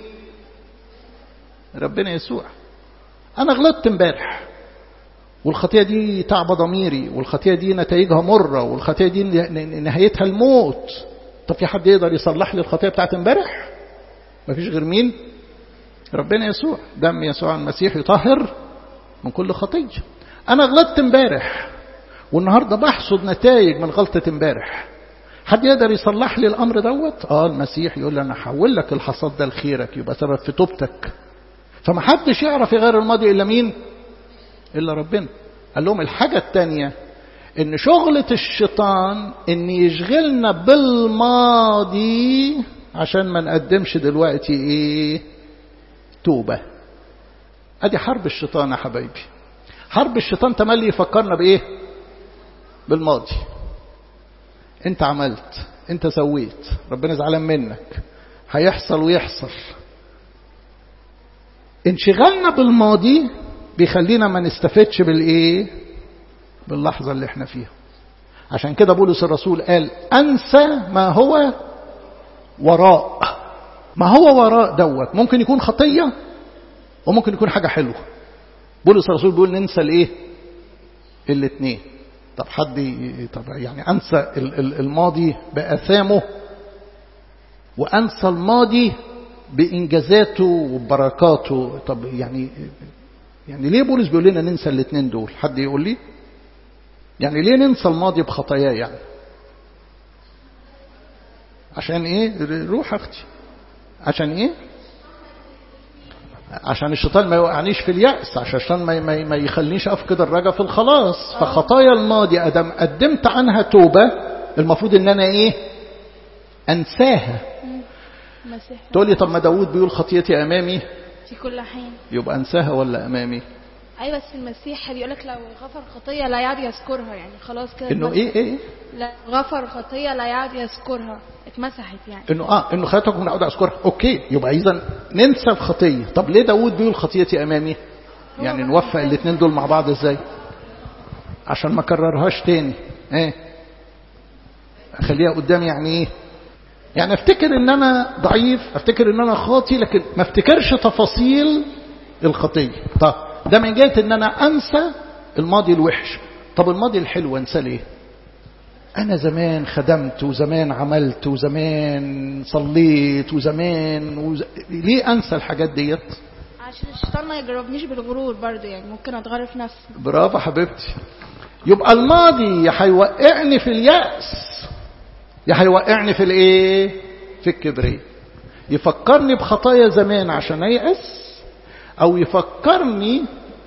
ربنا يسوع انا غلطت امبارح والخطيئة دي تعب ضميري والخطيئة دي نتائجها مرة والخطيئة دي نهايتها الموت طب في حد يقدر يصلح لي الخطيئة بتاعت امبارح مفيش غير مين ربنا يسوع دم يسوع المسيح يطهر من كل خطية انا غلطت امبارح والنهاردة بحصد نتائج من غلطة امبارح حد يقدر يصلح لي الامر دوت اه المسيح يقول لي انا هحول لك الحصاد ده لخيرك يبقى سبب في توبتك فما حدش يعرف يغير الماضي الا مين إلا ربنا قال لهم الحاجة الثانية إن شغلة الشيطان إن يشغلنا بالماضي عشان ما نقدمش دلوقتي إيه توبة أدي حرب الشيطان يا حبايبي حرب الشيطان تملي يفكرنا بإيه بالماضي أنت عملت أنت سويت ربنا زعلان منك هيحصل ويحصل انشغالنا بالماضي بيخلينا ما نستفدش بالايه باللحظة اللي احنا فيها عشان كده بولس الرسول قال انسى ما هو وراء ما هو وراء دوت ممكن يكون خطية وممكن يكون حاجة حلوة بولس الرسول بيقول ننسى الايه الاثنين طب حد ي- طب يعني انسى ال- ال- الماضي باثامه وانسى الماضي بانجازاته وبركاته طب يعني يعني ليه بولس بيقول لنا ننسى الاثنين دول حد يقول لي يعني ليه ننسى الماضي بخطاياه يعني عشان ايه روح اختي عشان ايه عشان الشيطان ما يوقعنيش في اليأس عشان الشيطان ما, ما, ما يخلينيش أفقد الرجاء في الخلاص فخطايا الماضي أدم قدمت عنها توبة المفروض إن أنا إيه أنساها مسيح تقول لي طب ما داود بيقول خطيتي أمامي في كل حين يبقى أنساها ولا أمامي ايوه بس المسيح بيقول لك لو غفر خطيه لا يعد يذكرها يعني خلاص كده إنه اتمسحت. إيه إيه لا غفر خطيه لا يعد يذكرها اتمسحت يعني إنه آه إنه خياتكم من أعود أذكرها أوكي يبقى إذا ننسى الخطية طب ليه داود بيقول خطيتي أمامي يعني نوفق الاثنين دول مع بعض إزاي عشان ما كررهاش تاني إيه أخليها قدامي يعني إيه يعني افتكر ان انا ضعيف افتكر ان انا خاطي لكن ما افتكرش تفاصيل الخطيه طب ده من جهه ان انا انسى الماضي الوحش طب الماضي الحلو انسى ليه انا زمان خدمت وزمان عملت وزمان صليت وزمان وز... ليه انسى الحاجات ديت عشان الشيطان ما يجربنيش بالغرور برضو يعني ممكن اتغرر في نفسي برافو حبيبتي يبقى الماضي يا هيوقعني في اليأس يا هيوقعني في الايه في الكبرياء يفكرني بخطايا زمان عشان ايأس او يفكرني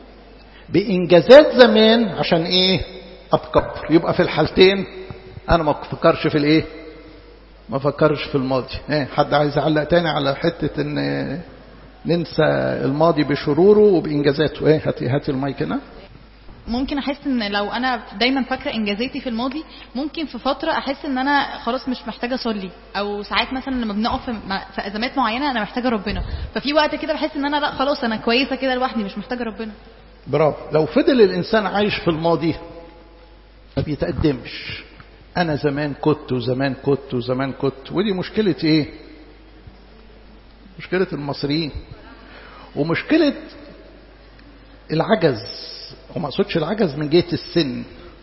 بانجازات زمان عشان ايه اتكبر يبقى في الحالتين انا ما بفكرش في الايه ما فكرش في الماضي ايه حد عايز يعلق تاني على حته ان ننسى الماضي بشروره وبانجازاته ايه هاتي هاتي المايك هنا ممكن احس ان لو انا دايما فاكره انجازاتي في الماضي ممكن في فتره احس ان انا خلاص مش محتاجه اصلي او ساعات مثلا لما بنقف في, م- في ازمات معينه انا محتاجه ربنا ففي وقت كده بحس ان انا لا خلاص انا كويسه كده لوحدي مش محتاجه ربنا برافو لو فضل الإنسان عايش في الماضي ما بيتقدمش أنا زمان كنت وزمان كنت وزمان كنت ودي مشكلة إيه مشكلة المصريين ومشكلة العجز وما أقصدش العجز من جهة السن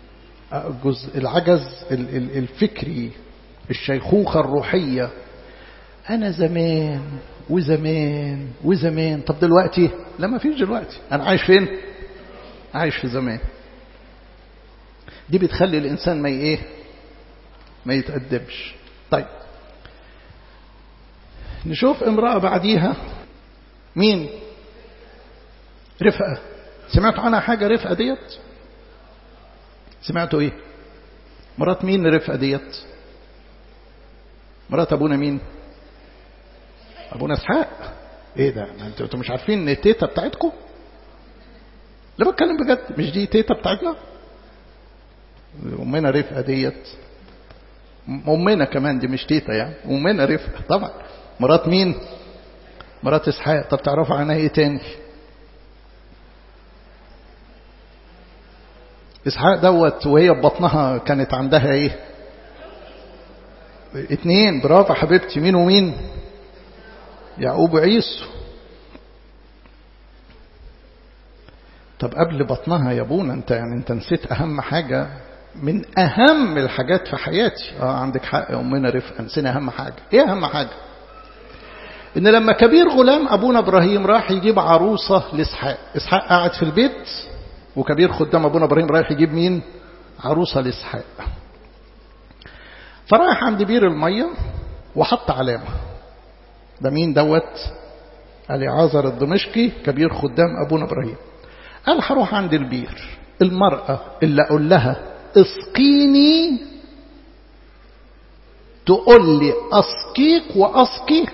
جزء العجز ال- ال- الفكري الشيخوخة الروحية أنا زمان وزمان وزمان طب دلوقتي لا ما فيش دلوقتي أنا عايش فين عايش في زمان دي بتخلي الإنسان ما ي- إيه ما يتقدمش طيب نشوف امرأة بعديها مين رفقة سمعتوا عنها حاجة رفقة ديت سمعتوا ايه مرات مين رفقة ديت مرات ابونا مين ابونا اسحاق ايه ده ما انتوا انتوا مش عارفين ان التيتا بتاعتكم لا بتكلم بجد مش دي تيتا بتاعتنا امنا رفقة ديت امنا كمان دي مش تيتا يعني امنا رفقة طبعا مرات مين مرات اسحاق طب تعرفوا عنها ايه تاني اسحاق دوت وهي ببطنها كانت عندها ايه اتنين برافو حبيبتي مين ومين يعقوب وعيسو طب قبل بطنها يا ابونا انت يعني انت نسيت اهم حاجه من اهم الحاجات في حياتي اه عندك حق يا امنا رفقه نسينا اهم حاجه ايه اهم حاجه ان لما كبير غلام ابونا ابراهيم راح يجيب عروسه لاسحاق اسحاق قاعد في البيت وكبير خدام ابونا ابراهيم رايح يجيب مين عروسه لاسحاق فراح عند بير الميه وحط علامه ده مين دوت اليعازر الدمشقي كبير خدام ابونا ابراهيم قال هروح عند البير المرأة اللي أقول لها اسقيني تقول لي أسقيك وأسقي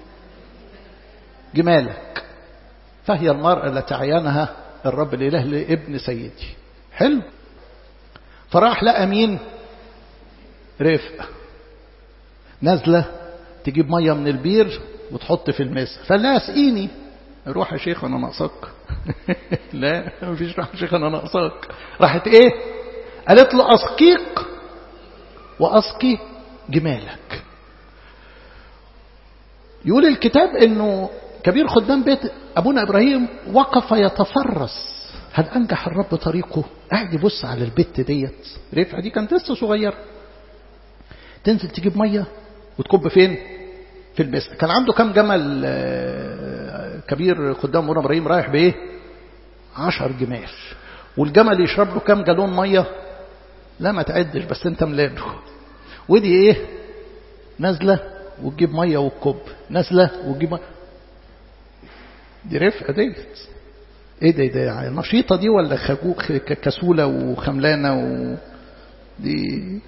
جمالك فهي المرأة التي عينها الرب الإله لابن سيدي حلو فراح لقى مين رفقة نازلة تجيب مية من البير وتحط في الماء فقال لها اسقيني روح يا شيخ انا ناقصك لا مفيش روح يا شيخ انا ناقصك راحت ايه قالت له اسقيك واسقي جمالك يقول الكتاب انه كبير خدام بيت ابونا ابراهيم وقف يتفرس هل انجح الرب طريقه قاعد يبص على البت ديت رفعه دي كانت لسه صغيره تنزل تجيب ميه وتكب فين في المسك كان عنده كم جمل كبير خدام ابونا ابراهيم رايح بايه عشر جمال والجمل يشرب له كم جالون ميه لا ما تعدش بس انت ملاده ودي ايه نازله وتجيب ميه والكب نازله وتجيب ميه دي رفقه ديت ايه ده ده نشيطه دي ولا خجوك كسوله وخملانه و دي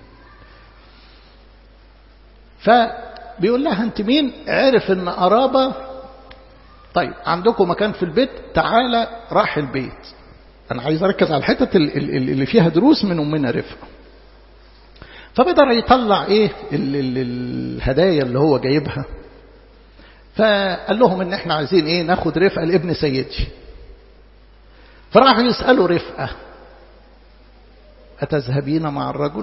فبيقول لها انت مين عرف ان قرابه طيب عندكم مكان في البيت تعالى راح البيت انا عايز اركز على الحتت اللي فيها دروس من امنا رفقه فبدأ يطلع ايه ال ال الهدايا اللي هو جايبها فقال لهم ان احنا عايزين ايه ناخد رفقه لابن سيدي فراحوا يسالوا رفقه اتذهبين مع الرجل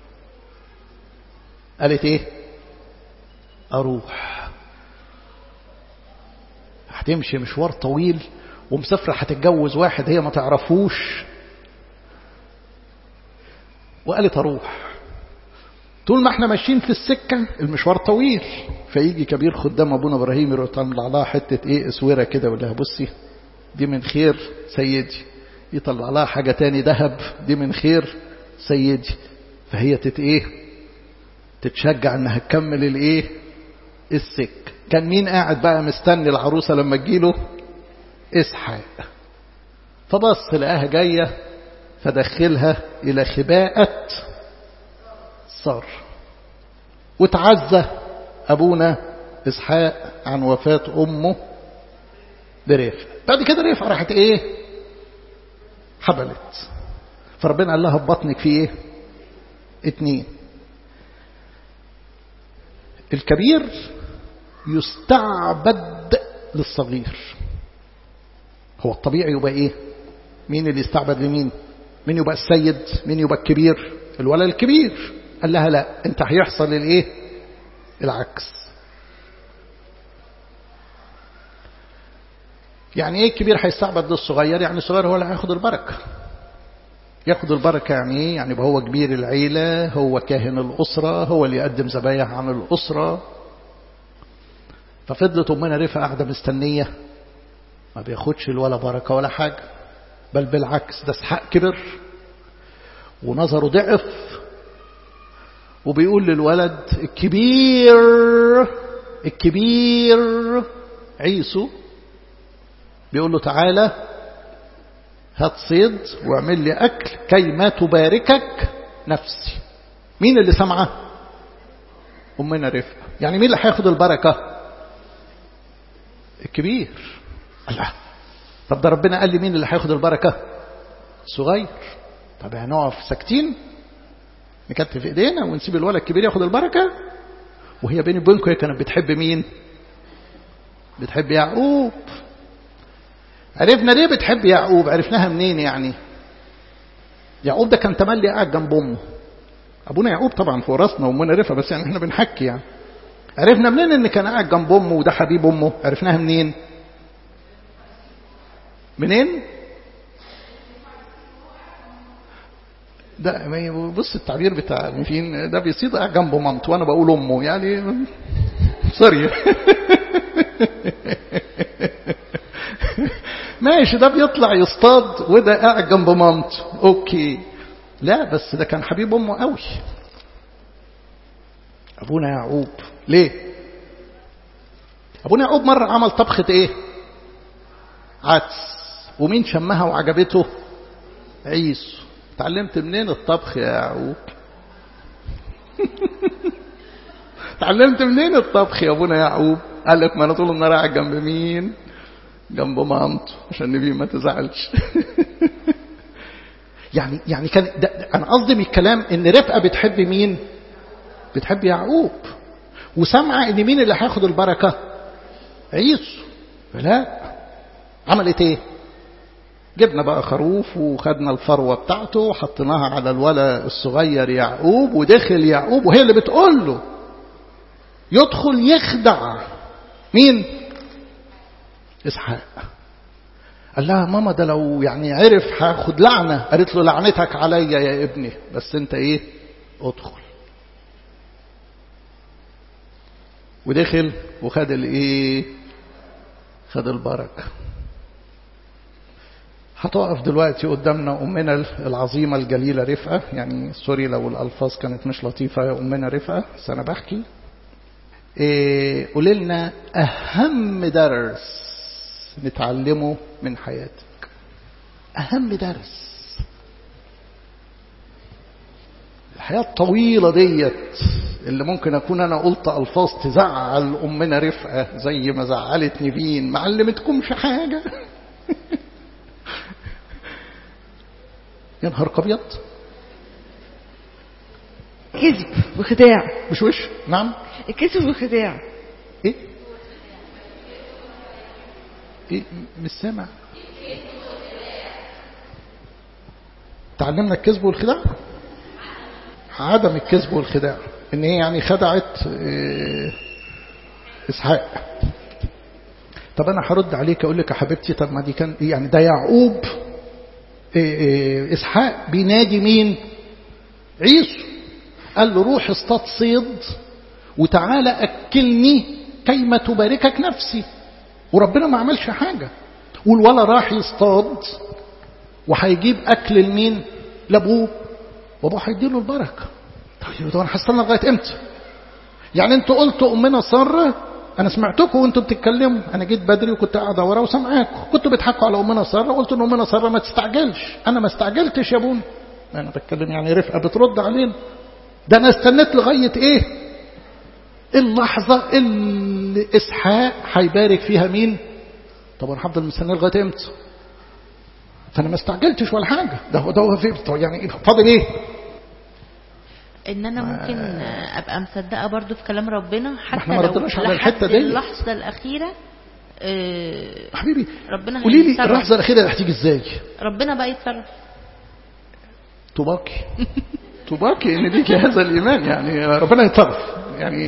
قالت ايه اروح هتمشي مشوار طويل ومسافرة هتتجوز واحد هي ما تعرفوش وقالت اروح طول ما احنا ماشيين في السكة المشوار طويل فيجي كبير خدام ابونا ابراهيم يروح يطلع لها حتة ايه اسورة كده ويقول لها بصي دي من خير سيدي يطلع لها حاجة تاني ذهب دي من خير سيدي فهي تت ايه تتشجع انها تكمل الايه السك كان مين قاعد بقى مستني العروسة لما تجيله اسحاق فبص لقاها جاية فدخلها إلى خباءة صار وتعزى أبونا إسحاق عن وفاة أمه برفع بعد كده رفع راحت إيه حبلت فربنا قال لها ببطنك في إيه اتنين الكبير يستعبد للصغير هو الطبيعي يبقى ايه مين اللي يستعبد لمين مين يبقى السيد مين يبقى الكبير الولد الكبير قال لها لا انت هيحصل الايه العكس يعني ايه الكبير هيستعبد للصغير يعني الصغير هو اللي هياخد البركه ياخد البركة يعني ايه يعني هو كبير العيلة هو كاهن الأسرة هو اللي يقدم ذبايح عن الأسرة ففضلت أمنا رفا قاعدة مستنية ما بياخدش الولا بركة ولا حاجة بل بالعكس ده اسحاق كبر ونظره ضعف وبيقول للولد الكبير الكبير عيسو بيقول له تعالى هات صيد واعمل لي أكل كي ما تباركك نفسي مين اللي سمعه أمنا رفقة يعني مين اللي هياخد البركة الكبير الله طب ده ربنا قال لي مين اللي هياخد البركة صغير طب هنقف ساكتين نكتف ايدينا ونسيب الولد الكبير ياخد البركة وهي بيني وبينكم هي كانت بتحب مين بتحب يعقوب عرفنا ليه بتحب يعقوب عرفناها منين يعني يعقوب ده كان تملي قاعد جنب امه ابونا يعقوب طبعا فوق راسنا وامنا رفا بس يعني احنا بنحكي يعني عرفنا منين ان كان قاعد جنب امه وده حبيب امه عرفناها منين منين ده بص التعبير بتاع المفين ده بيصيد قاعد جنبه مامته وانا بقول امه يعني سوري ماشي ده بيطلع يصطاد وده قاعد جنب مامته اوكي لا بس ده كان حبيب امه قوي ابونا يعقوب ليه ابونا يعقوب مره عمل طبخه ايه عدس ومين شمها وعجبته عيسو اتعلمت منين الطبخ يا يعقوب اتعلمت منين الطبخ يا ابونا يعقوب قال لك ما انا طول النهار قاعد جنب مين جنب مامته عشان نبي ما تزعلش يعني يعني كان ده انا قصدي من الكلام ان رفقه بتحب مين بتحب يعقوب وسامعه ان مين اللي هياخد البركه عيسو لا عملت ايه جبنا بقى خروف وخدنا الفروة بتاعته وحطيناها على الولد الصغير يعقوب ودخل يعقوب وهي اللي بتقول له يدخل يخدع مين اسحاق قال لها ماما ده لو يعني عرف هاخد لعنة قالت له لعنتك عليا يا ابني بس انت ايه ادخل ودخل وخد الايه خد البركة هتقف دلوقتي قدامنا أمنا العظيمة الجليلة رفقة يعني سوري لو الألفاظ كانت مش لطيفة يا أمنا رفقة بس أنا بحكي إيه قولي لنا أهم درس نتعلمه من حياتك أهم درس الحياة الطويلة ديت اللي ممكن أكون أنا قلت ألفاظ تزعل أمنا رفقة زي ما زعلت نيفين ما علمتكمش حاجة يا نهار أبيض كذب وخداع مش وش نعم الكذب والخداع ايه ايه مش سامع تعلمنا الكذب والخداع عدم الكذب والخداع ان هي يعني خدعت إيه اسحاق طب انا هرد عليك اقول لك يا حبيبتي طب ما دي كان يعني ده يعقوب إيه إيه اسحاق بينادي مين عيسو قال له روح اصطاد صيد وتعالى اكلني كيما تباركك نفسي وربنا ما عملش حاجة والولا راح يصطاد وهيجيب اكل لمين لابوه وابوه هيديله البركه طيب ده انا هستنى لغايه امتى يعني انتوا قلتوا امنا ساره انا سمعتكم وانتوا بتتكلموا انا جيت بدري وكنت قاعده ورا وسامعاكم كنتوا بتضحكوا على امنا ساره قلت ان امنا ساره ما تستعجلش انا ما استعجلتش يا ابونا انا بتكلم يعني رفقه بترد علينا ده انا استنيت لغايه ايه اللحظه اللي اسحاق هيبارك فيها مين طب انا هفضل مستني لغايه امتى فانا ما استعجلتش ولا حاجه ده هو ده هو في يعني فاضل ايه ان انا ممكن ابقى مصدقه برضو في كلام ربنا حتى احنا ما لو ردناش على لحد الحتة دي. اللحظه الاخيره آه، حبيبي ربنا قولي لي هيتصرف. اللحظه الاخيره دي هتيجي ازاي ربنا بقى يتصرف طوباكي طوباكي ان ليكي هذا الايمان يعني ربنا يتصرف يعني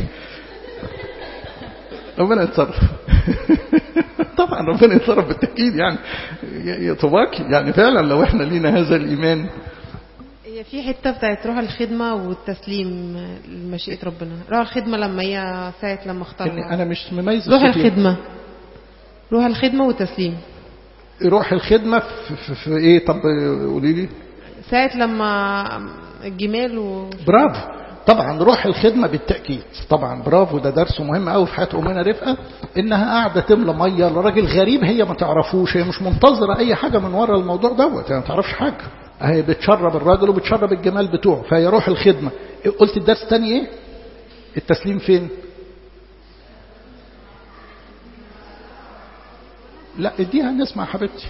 ربنا يتصرف طبعا ربنا يتصرف بالتاكيد يعني يا- يا طوباكي يعني فعلا لو احنا لينا هذا الايمان هي في حته بتاعت روح الخدمه والتسليم لمشيئه ربنا روح الخدمه لما هي ساعه لما إن اختارها انا مش مميز روح الشكل. الخدمه روح الخدمه والتسليم روح الخدمه في, في, في ايه طب قولي لي ساعه لما الجمال و برافو طبعا روح الخدمة بالتأكيد طبعا برافو ده درس مهم قوي في حياة أمنا رفقة إنها قاعدة تملى مية لراجل غريب هي ما تعرفوش هي مش منتظرة أي حاجة من ورا الموضوع دوت هي ما تعرفش حاجة هي بتشرب الراجل وبتشرب الجمال بتوعه فهي روح الخدمة قلت الدرس الثاني إيه؟ التسليم فين؟ لا اديها نسمع يا حبيبتي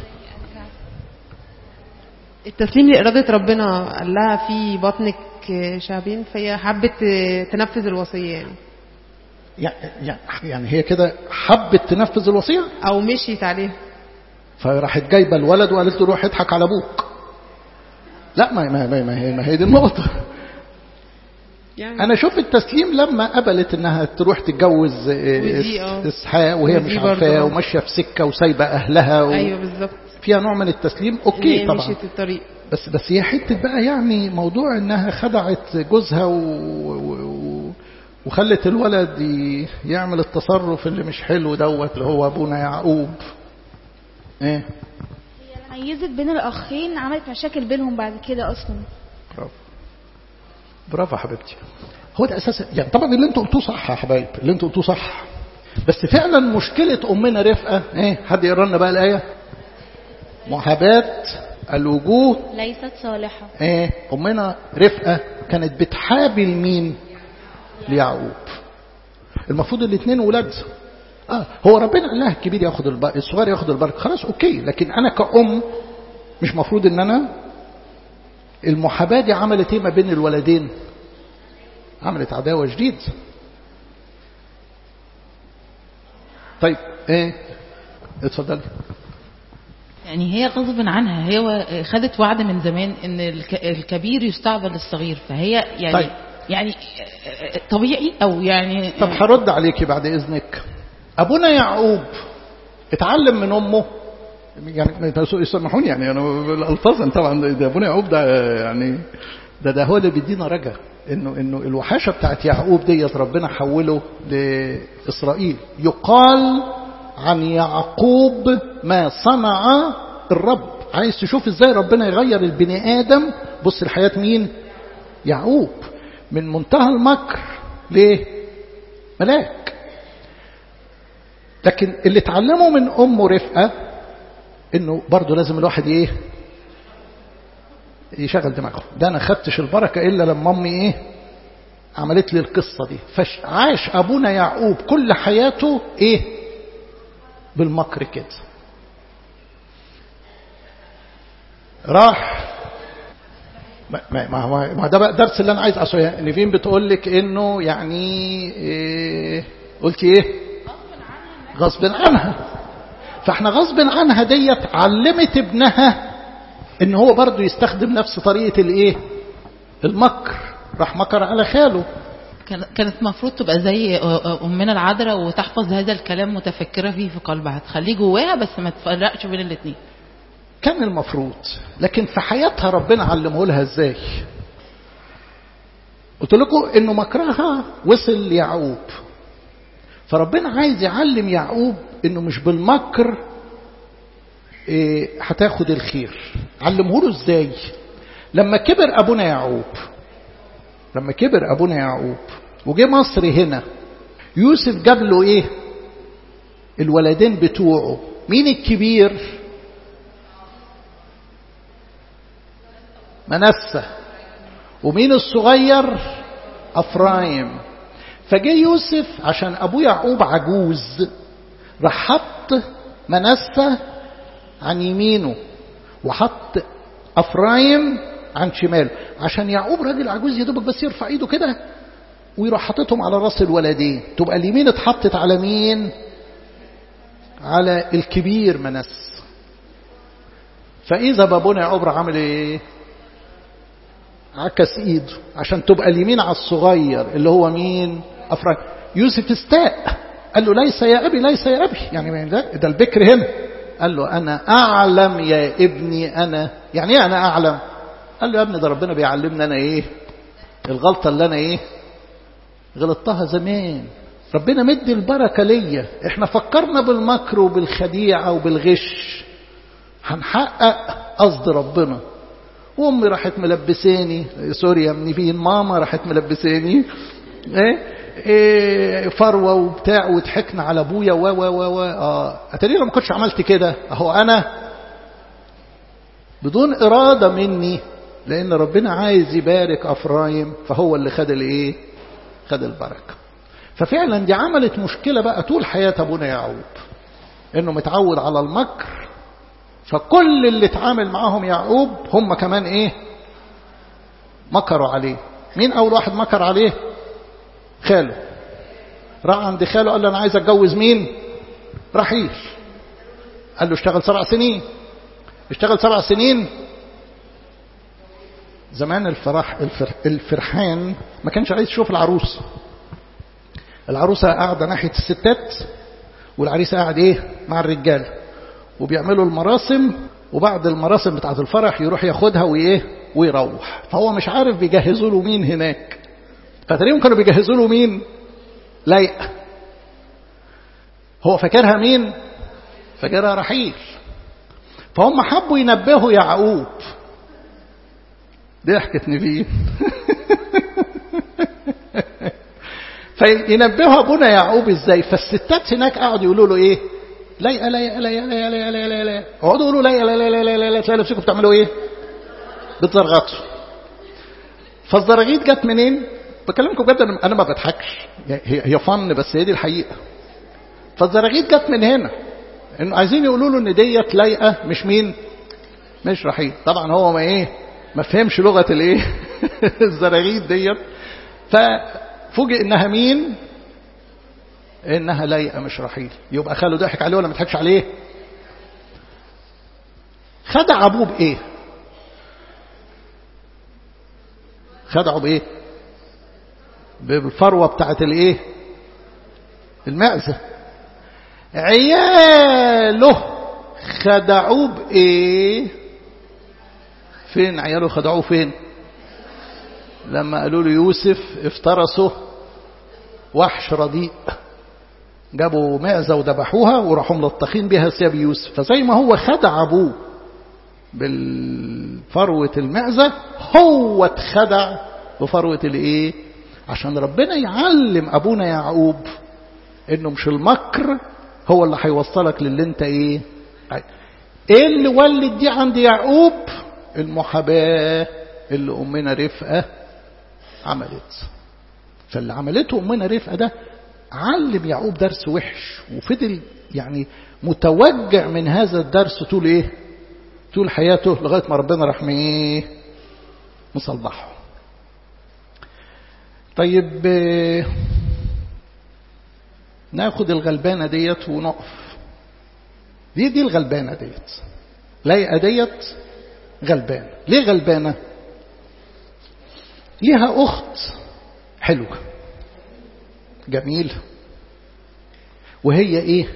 التسليم لإرادة ربنا قال لها في بطنك شعبين فهي حبت تنفذ الوصية يعني يعني يعني هي كده حبت تنفذ الوصية أو مشيت عليها فراحت جايبه الولد وقالت له روح اضحك على ابوك لا ما ما ما, ما, هي, ما هي دي النقطه يعني انا شوف التسليم لما قبلت انها تروح تتجوز ودي اه. اسحاق وهي ودي مش برضه عارفاه اه. وماشيه في سكه وسايبه اهلها و... أيوه بالظبط فيها نوع من التسليم إن اوكي هي طبعا مشيت الطريق بس بس هي حته بقى يعني موضوع انها خدعت جوزها و... و... وخلت الولد ي- يعمل التصرف اللي مش حلو دوت اللي هو ابونا يعقوب ايه ميزت بين الاخين عملت مشاكل بينهم بعد كده اصلا برافو برافو يا حبيبتي هو ده اساس يعني طبعا اللي انتوا قلتوه صح يا حبايب اللي انتوا قلتوه صح بس فعلا مشكله امنا رفقه ايه حد يقرا لنا بقى الايه محاباه الوجوه ليست صالحة ايه امنا رفقه كانت بتحابل مين ليعقوب المفروض الاثنين ولاد اه هو ربنا قال لها الكبير ياخد البركه الصغير ياخد البركه خلاص اوكي لكن انا كأم مش مفروض ان انا المحاباه دي عملت ايه ما بين الولدين عملت عداوه جديد طيب ايه اتفضلي يعني هي غصب عنها هي خدت وعد من زمان ان الك- الكبير يستعبد الصغير فهي يعني طيب. يعني طبيعي او يعني طب هرد عليكي بعد اذنك ابونا يعقوب اتعلم من امه يعني يسمحوني يعني انا الالفاظ طبعا ده ابونا يعقوب ده يعني ده ده هو اللي بيدينا رجا انه انه الوحاشه بتاعت يعقوب ديت ربنا حوله لاسرائيل يقال عن يعقوب ما صنع الرب عايز تشوف ازاي ربنا يغير البني ادم بص لحياه مين يعقوب من منتهى المكر ليه ملاك لكن اللي اتعلمه من امه رفقه انه برضه لازم الواحد ايه يشغل دماغه ده انا خدتش البركه الا لما امي ايه عملت لي القصه دي فعاش ابونا يعقوب كل حياته ايه بالمكر كده راح ما ما ما, ما ده بقى الدرس اللي انا عايز اصله نيفين بتقول لك انه يعني إيه قلتي ايه غصب عنها فاحنا غصب عنها ديت علمت ابنها ان هو برضه يستخدم نفس طريقه الايه المكر راح مكر على خاله كانت المفروض تبقى زي امنا العذراء وتحفظ هذا الكلام متفكره فيه في قلبها تخليه جواها بس ما تفرقش بين الاثنين كان المفروض لكن في حياتها ربنا علمه لها ازاي قلت لكم انه مكرها وصل ليعقوب فربنا عايز يعلم يعقوب انه مش بالمكر إيه هتاخد الخير علمه له ازاي لما كبر ابونا يعقوب لما كبر ابونا يعقوب وجه مصر هنا يوسف جاب له ايه الولدين بتوعه مين الكبير منسى ومين الصغير افرايم فجه يوسف عشان ابوه يعقوب عجوز راح حط منسى عن يمينه وحط افرايم عن شماله عشان يعقوب راجل عجوز يا دوبك بس يرفع ايده كده ويروح حاططهم على راس الولدين تبقى اليمين اتحطت على مين على الكبير منس فاذا بابونا يعقوب عامل ايه عكس ايده عشان تبقى اليمين على الصغير اللي هو مين افرايم يوسف استاء قال له ليس يا ابي ليس يا ابي يعني ده, ده البكر هنا قال له انا اعلم يا ابني انا يعني ايه انا اعلم قال له يا ابني ده ربنا بيعلمنا انا ايه الغلطه اللي انا ايه غلطتها زمان ربنا مدي البركه ليا احنا فكرنا بالمكر وبالخديعه وبالغش هنحقق قصد ربنا وامي راحت ملبساني سوري يا ابني فين ماما راحت ملبساني ايه إيه فروه وبتاع وضحكنا على ابويا و و و و اه اتاري لو ما كنتش عملت كده اهو انا بدون اراده مني لان ربنا عايز يبارك افرايم فهو اللي خد الايه خد البركه ففعلا دي عملت مشكله بقى طول حياه ابونا يعقوب انه متعود على المكر فكل اللي اتعامل معاهم يعقوب هم كمان ايه مكروا عليه مين اول واحد مكر عليه خاله راح عند خاله قال له انا عايز اتجوز مين رحيل قال له اشتغل سبع سنين اشتغل سبع سنين زمان الفرح الفر الفرحان ما كانش عايز يشوف العروس العروسة قاعدة ناحية الستات والعريس قاعد ايه مع الرجال وبيعملوا المراسم وبعد المراسم بتاعة الفرح يروح ياخدها وايه ويروح فهو مش عارف بيجهزوا له مين هناك فتقريبا كانوا بيجهزوا له مين لايقة هو فاكرها مين فاكرها رحيل فهم حبوا ينبهوا يعقوب ضحكت نبيل فينبهوا ابونا يعقوب ازاي فالستات هناك قعدوا يقولوا له ايه لايقه لايقه لايقه لايقه لايقه لايقه لايقه اقعدوا يقولوا لايقه لايقه لايقه لايقه تلاقي نفسكم بتعملوا ايه بتزرغطوا فالزراغيط جت منين بكلمكم بجد انا ما بضحكش هي هي فن بس هي دي الحقيقه فالزراغيط جت من هنا انه عايزين يقولوا له ان ديت لايقه مش مين مش رحيل طبعا هو ما ايه ما فهمش لغه الايه الزراغيط ديت ففوجئ انها مين انها لايقه مش رحيل يبقى خاله ضحك عليه ولا ما ضحكش عليه خدع ابوه بايه خدعوا بايه بالفروه بتاعت الايه المعزه عياله خدعوه بايه فين عياله خدعوه فين لما قالوا له يوسف افترسوا وحش رديء جابوا معزة وذبحوها وراحوا ملطخين بها ثياب يوسف فزي ما هو خدع أبوه بالفروة المعزة هو اتخدع بفروة الايه عشان ربنا يعلم أبونا يعقوب انه مش المكر هو اللي هيوصلك للي انت ايه ايه اللي ولد دي عند يعقوب المحاباة اللي أمنا رفقة عملت فاللي عملته أمنا رفقة ده علم يعقوب درس وحش وفضل يعني متوجع من هذا الدرس طول ايه طول حياته لغاية ما ربنا راح ايه مصلحه طيب ناخد الغلبانة ديت ونقف دي دي الغلبانة ديت لايقة ديت غلبانة ليه غلبانة ليها أخت حلوة جميل وهي ايه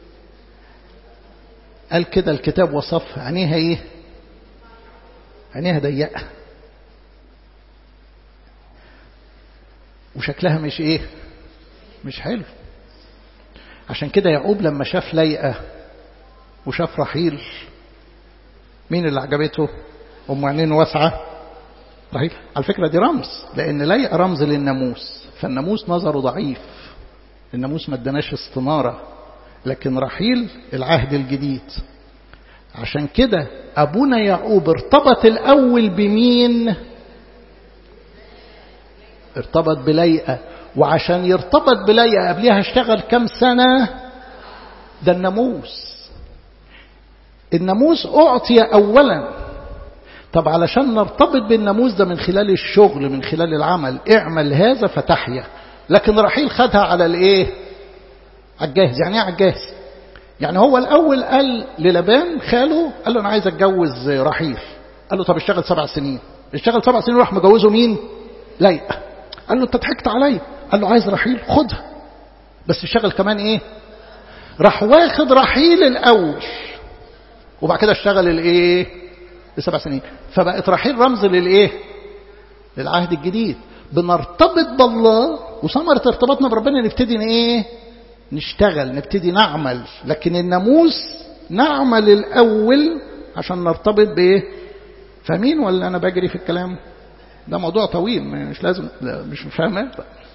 قال كده الكتاب وصفها عينيها ايه عينيها ضيقه وشكلها مش ايه مش حلو عشان كده يعقوب لما شاف ليئة وشاف رحيل مين اللي عجبته ام عينين واسعه رحيل على فكره دي رمز لان ليئة رمز للناموس فالناموس نظره ضعيف الناموس ما اداناش استنارة لكن رحيل العهد الجديد عشان كده أبونا يعقوب ارتبط الأول بمين ارتبط بليئة وعشان يرتبط بليئة قبلها اشتغل كم سنة ده الناموس الناموس أعطي أولا طب علشان نرتبط بالناموس ده من خلال الشغل من خلال العمل اعمل هذا فتحيا لكن رحيل خدها على الايه على الجاهز يعني ايه على الجاهز يعني هو الاول قال للبان خاله قال له انا عايز اتجوز رحيل قال له طب اشتغل سبع سنين اشتغل سبع سنين وراح مجوزه مين ليئة قال له انت ضحكت عليا قال له عايز رحيل خدها بس اشتغل كمان ايه راح واخد رحيل الاول وبعد كده اشتغل الايه لسبع سنين فبقت رحيل رمز للايه للعهد الجديد بنرتبط بالله وثمرة ارتباطنا بربنا نبتدي ايه نشتغل نبتدي نعمل لكن الناموس نعمل الاول عشان نرتبط بايه فاهمين ولا انا بجري في الكلام ده موضوع طويل مش لازم مش فاهمه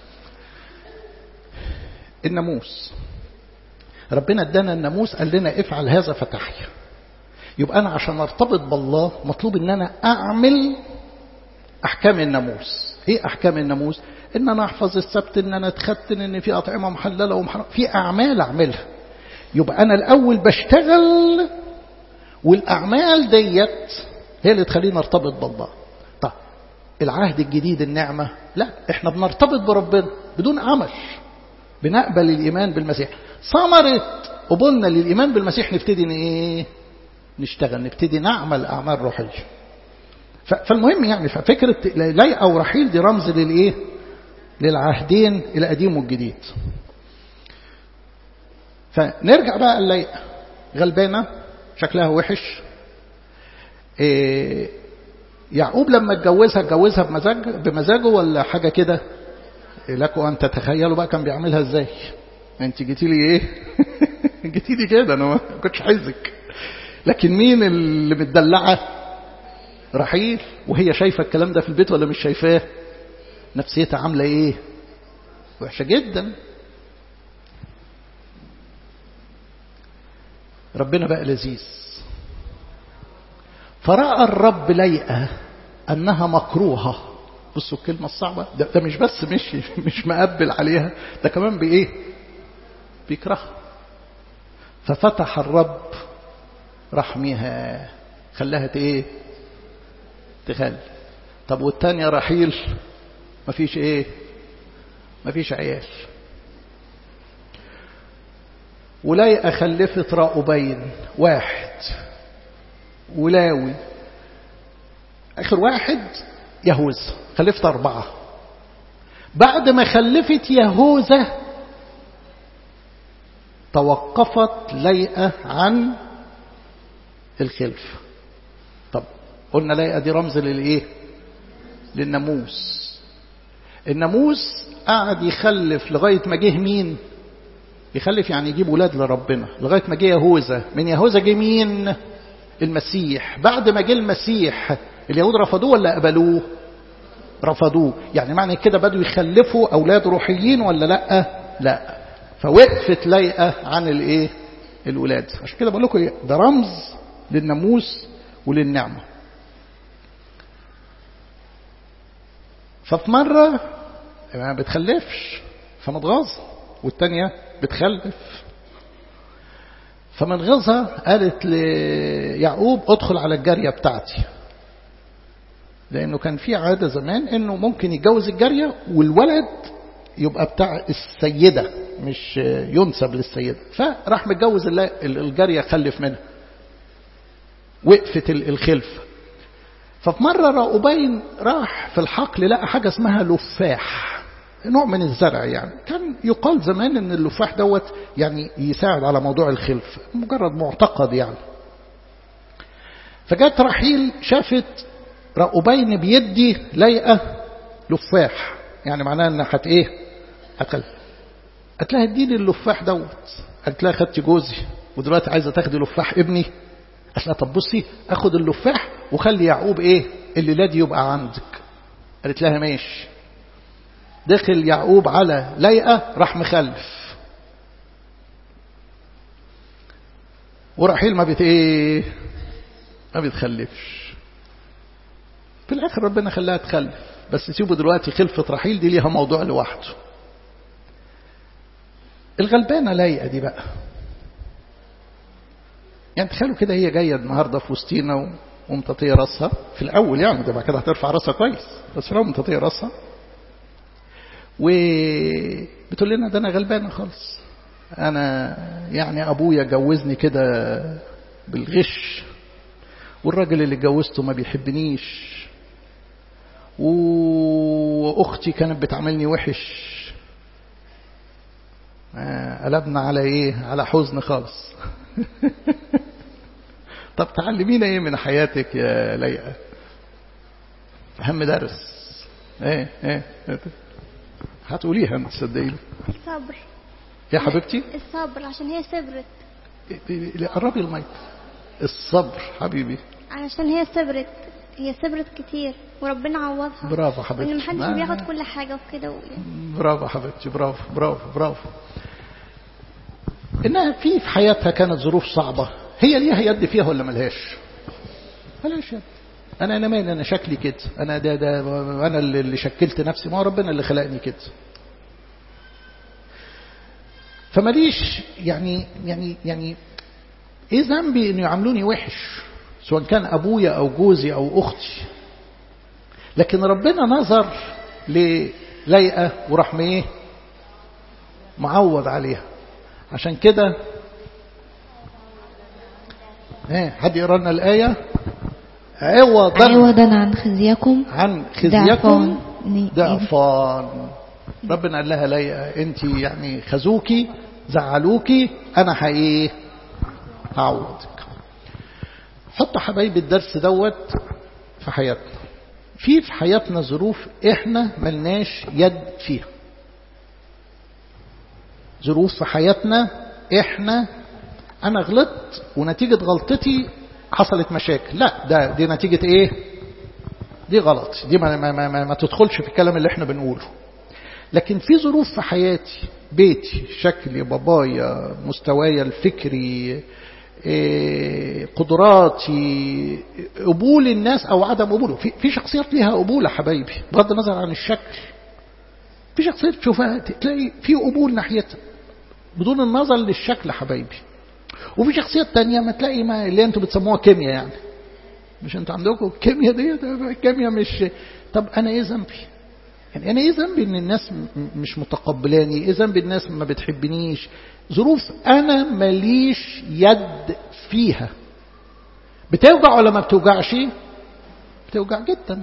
الناموس ربنا ادانا الناموس قال لنا افعل هذا فتحيا يبقى انا عشان ارتبط بالله مطلوب ان انا اعمل احكام الناموس ايه احكام الناموس ان انا احفظ السبت ان انا اتختن ان في اطعمه محلله ومحرمه في اعمال اعملها يبقى انا الاول بشتغل والاعمال ديت هي اللي تخليني ارتبط بالله طب العهد الجديد النعمه لا احنا بنرتبط بربنا بدون عمل بنقبل الايمان بالمسيح ثمره قبولنا للايمان بالمسيح نبتدي ايه نشتغل نبتدي نعمل اعمال روحيه فالمهم يعني ففكرة ليئة ورحيل دي رمز للإيه للعهدين القديم والجديد فنرجع بقى الليئة غلبانة شكلها وحش إيه يعقوب لما اتجوزها اتجوزها بمزاج بمزاجه ولا حاجة كده إيه لكم أن تتخيلوا بقى كان بيعملها ازاي انت جيتي لي ايه جيتي لي كده انا ما كنتش عايزك لكن مين اللي متدلعه رحيل وهي شايفة الكلام ده في البيت ولا مش شايفاه نفسيتها عاملة ايه وحشة جدا ربنا بقى لذيذ فرأى الرب ليئة أنها مكروهة بصوا الكلمة الصعبة ده, ده مش بس مش مش مقبل عليها ده كمان بإيه بيكرهها ففتح الرب رحمها خلاها ايه تخلي طب والتانية رحيل مفيش ايه مفيش عيال ولايقة خلفت راؤوبين واحد ولاوي آخر واحد يهوذا خلفت أربعة بعد ما خلفت يهوذا توقفت ليئة عن الخلف طب قلنا ليئة دي رمز للإيه للناموس الناموس قعد يخلف لغاية ما جه مين يخلف يعني يجيب ولاد لربنا لغاية ما جه يهوذا من يهوذا جه مين المسيح بعد ما جه المسيح اليهود رفضوه ولا قبلوه رفضوه يعني معنى كده بدوا يخلفوا أولاد روحيين ولا لا لا فوقفت ليئة عن الايه الولاد عشان كده بقول لكم ده رمز للناموس وللنعمة ففي مرة ما بتخلفش فمتغاظ والتانية بتخلف فمن غيظها قالت ليعقوب ادخل على الجارية بتاعتي لأنه كان في عادة زمان أنه ممكن يتجوز الجارية والولد يبقى بتاع السيدة مش ينسب للسيدة فراح متجوز الجارية خلف منها وقفت الخلفة ففي مرة راؤوبين راح في الحقل لقى حاجة اسمها لفاح نوع من الزرع يعني كان يقال زمان ان اللفاح دوت يعني يساعد على موضوع الخلف مجرد معتقد يعني فجت رحيل شافت راؤوبين بيدي ليئة لفاح يعني معناها ان حت ايه اكل قالت لها اديني اللفاح دوت قالت لها خدتي جوزي ودلوقتي عايزه تاخدي لفاح ابني قالت لها طب بصي اخد اللفاح وخلي يعقوب ايه الليله دي يبقى عندك قالت لها ماشي دخل يعقوب على ليئة راح مخلف ورحيل ما بت ايه ما بتخلفش في الاخر ربنا خلاها تخلف بس سيبوا دلوقتي خلفة رحيل دي ليها موضوع لوحده الغلبانة لايقة دي بقى يعني تخيلوا كده هي جاية النهاردة في وسطينا ومتطية راسها في الأول يعني ده بعد كده هترفع راسها كويس بس في الأول متطية راسها وبتقول لنا ده أنا غلبانة خالص أنا يعني أبويا جوزني كده بالغش والراجل اللي اتجوزته ما بيحبنيش وأختي كانت بتعاملني وحش قلبنا على ايه على حزن خالص طب تعلمينا ايه من حياتك يا ليئة اهم درس ايه ايه, إيه. هتقوليها انت صدقيني الصبر يا حبيبتي الصبر عشان هي صبرت قربي المايك الصبر حبيبي عشان هي صبرت هي صبرت كتير وربنا عوضها برافو حبيبتي وان محدش بياخد كل حاجه وكده و... برافو حبيبتي برافو برافو برافو انها في في حياتها كانت ظروف صعبه هي ليها يد فيها ولا ملهاش ملهاش يد انا انا مالي انا شكلي كده انا ده ده انا اللي شكلت نفسي ما هو ربنا اللي خلقني كده فماليش يعني يعني يعني ايه ذنبي انه يعاملوني وحش سواء كان ابويا او جوزي او اختي لكن ربنا نظر لليئة وراح ايه معوض عليها عشان كده ايه حد يقرا لنا الايه عوضا عوضا عن خزيكم عن خزيكم ضعفان ربنا قال لها ليئة انت يعني خزوكي زعلوكي انا حقيقي هعوضك حطوا حبايبي الدرس دوت في حياتنا في في حياتنا ظروف احنا ملناش يد فيها ظروف في حياتنا احنا انا غلطت ونتيجة غلطتي حصلت مشاكل لا ده دي نتيجة ايه دي غلط دي ما, ما, ما, ما تدخلش في الكلام اللي احنا بنقوله لكن في ظروف في حياتي بيتي شكلي بابايا مستواي الفكري قدراتي قبول الناس او عدم قبوله في, في شخصيات ليها قبول يا حبايبي بغض النظر عن الشكل في شخصيات تشوفها تلاقي في قبول ناحيتها بدون النظر للشكل حبايبي وفي شخصيات تانية ما تلاقي ما اللي انتوا بتسموها كيمياء يعني مش انتوا عندكم الكيمياء دي الكيمياء مش طب انا ايه ذنبي يعني انا ايه ذنبي ان الناس مش متقبلاني ايه ذنبي الناس ما بتحبنيش ظروف انا ماليش يد فيها بتوجع ولا ما بتوجعش بتوجع جدا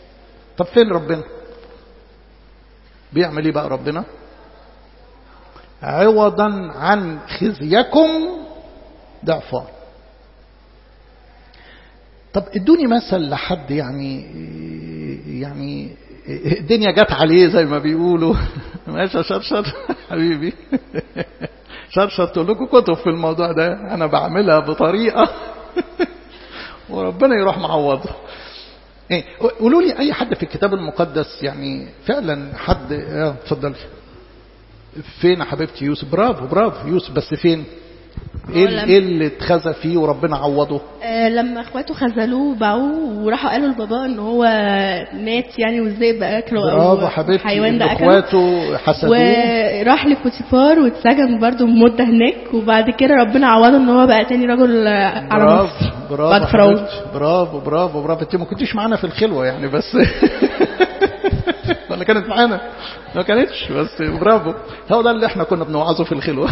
طب فين ربنا بيعمل ايه بقى ربنا عوضا عن خزيكم ضعفان طب ادوني مثل لحد يعني يعني الدنيا جت عليه زي ما بيقولوا ماشي يا شرشر حبيبي شرشر تقول لكم كتب في الموضوع ده انا بعملها بطريقه وربنا يروح معوضها ايه قولوا لي اي حد في الكتاب المقدس يعني فعلا حد اه اتفضلي فين يا حبيبتي يوسف برافو برافو يوسف بس فين ايه لما- ايه اللي اتخذ فيه وربنا عوضه آه، لما اخواته خذلوه وباعوه وراحوا قالوا لبابا ان هو مات يعني وازاي بقى اكله برافو حبيبتي الحيوان ده إن اكله اخواته حسدوه وراح لبوتيفار واتسجن برضه مدة هناك وبعد كده ربنا عوضه ان هو بقى تاني رجل آه، على برافو مصر برافو بعد فرعون حبيبتي، برافو برافو برافو انت ما كنتيش معانا في الخلوه يعني بس ولا كانت معانا ما كانتش بس برافو هو ده اللي احنا كنا بنوعظه في الخلوه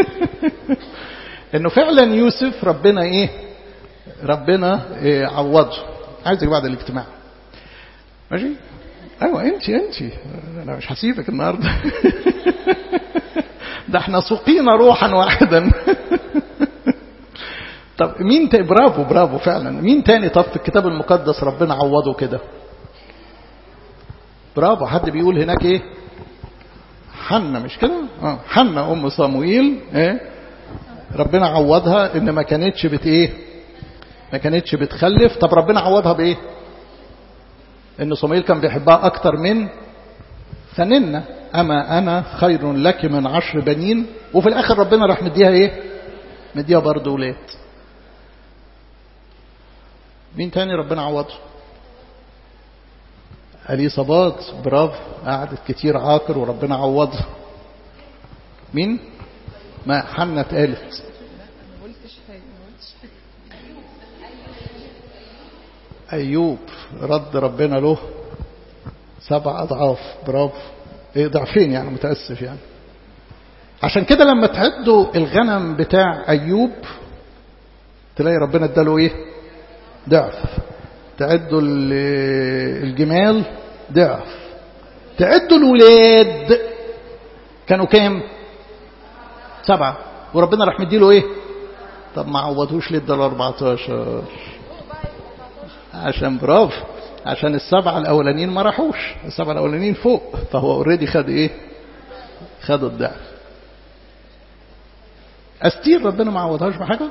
انه فعلا يوسف ربنا ايه ربنا إيه عوضه عايزك بعد الاجتماع ماشي ايوه انت انت انا مش هسيبك النهارده ده احنا سقينا روحا واحدا طب مين ت... برافو برافو فعلا مين تاني طب في الكتاب المقدس ربنا عوضه كده برافو حد بيقول هناك ايه حنة مش كده اه حنة ام صموئيل ايه ربنا عوضها ان ما كانتش بت ايه ما كانتش بتخلف طب ربنا عوضها بايه ان صموئيل كان بيحبها اكتر من فننا اما انا خير لك من عشر بنين وفي الاخر ربنا راح مديها ايه مديها برضه ولاد مين تاني ربنا عوضه اليصابات برافو قعدت كتير عاقر وربنا عوضها مين ما حنة اتقالت أيوب رد ربنا له سبع أضعاف برافو إيه ضعفين يعني متأسف يعني عشان كده لما تعدوا الغنم بتاع أيوب تلاقي ربنا اداله إيه ضعف تعدوا ال- الجمال ضعف تعدوا الولاد كانوا كام سبعة وربنا راح مديله ايه طب ما عوضوش ليه اداله 14 عشان برافو عشان السبعة الأولانيين ما راحوش السبعة الأولانيين فوق فهو اوريدي خد ايه خد الضعف أستير ربنا ما عوضهاش بحاجة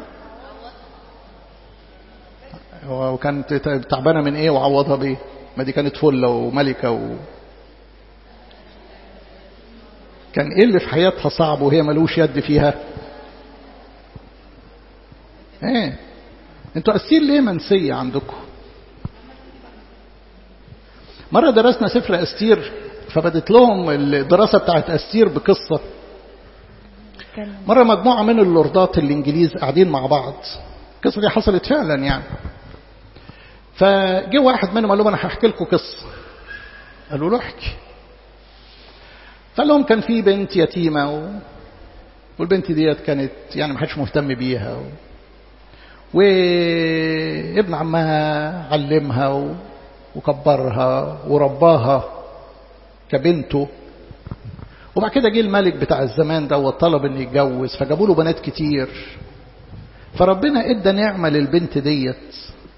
وكانت تعبانة من ايه وعوضها بايه ما دي كانت فلة وملكة و... كان ايه اللي في حياتها صعب وهي ملوش يد فيها ايه انتوا أستير ليه منسية عندكم مرة درسنا سفر أستير فبدت لهم الدراسة بتاعت أستير بقصة مرة مجموعة من اللوردات الإنجليز قاعدين مع بعض القصة دي حصلت فعلا يعني فجه واحد منهم قال لهم أنا هحكي لكم قصة قالوا له احكي فقال لهم كان في بنت يتيمة و... والبنت ديت كانت يعني ما حدش مهتم بيها و... وابن عمها علمها و... وكبرها ورباها كبنته وبعد كده جه الملك بتاع الزمان ده وطلب ان يتجوز فجابوا له بنات كتير فربنا ادى نعمه للبنت ديت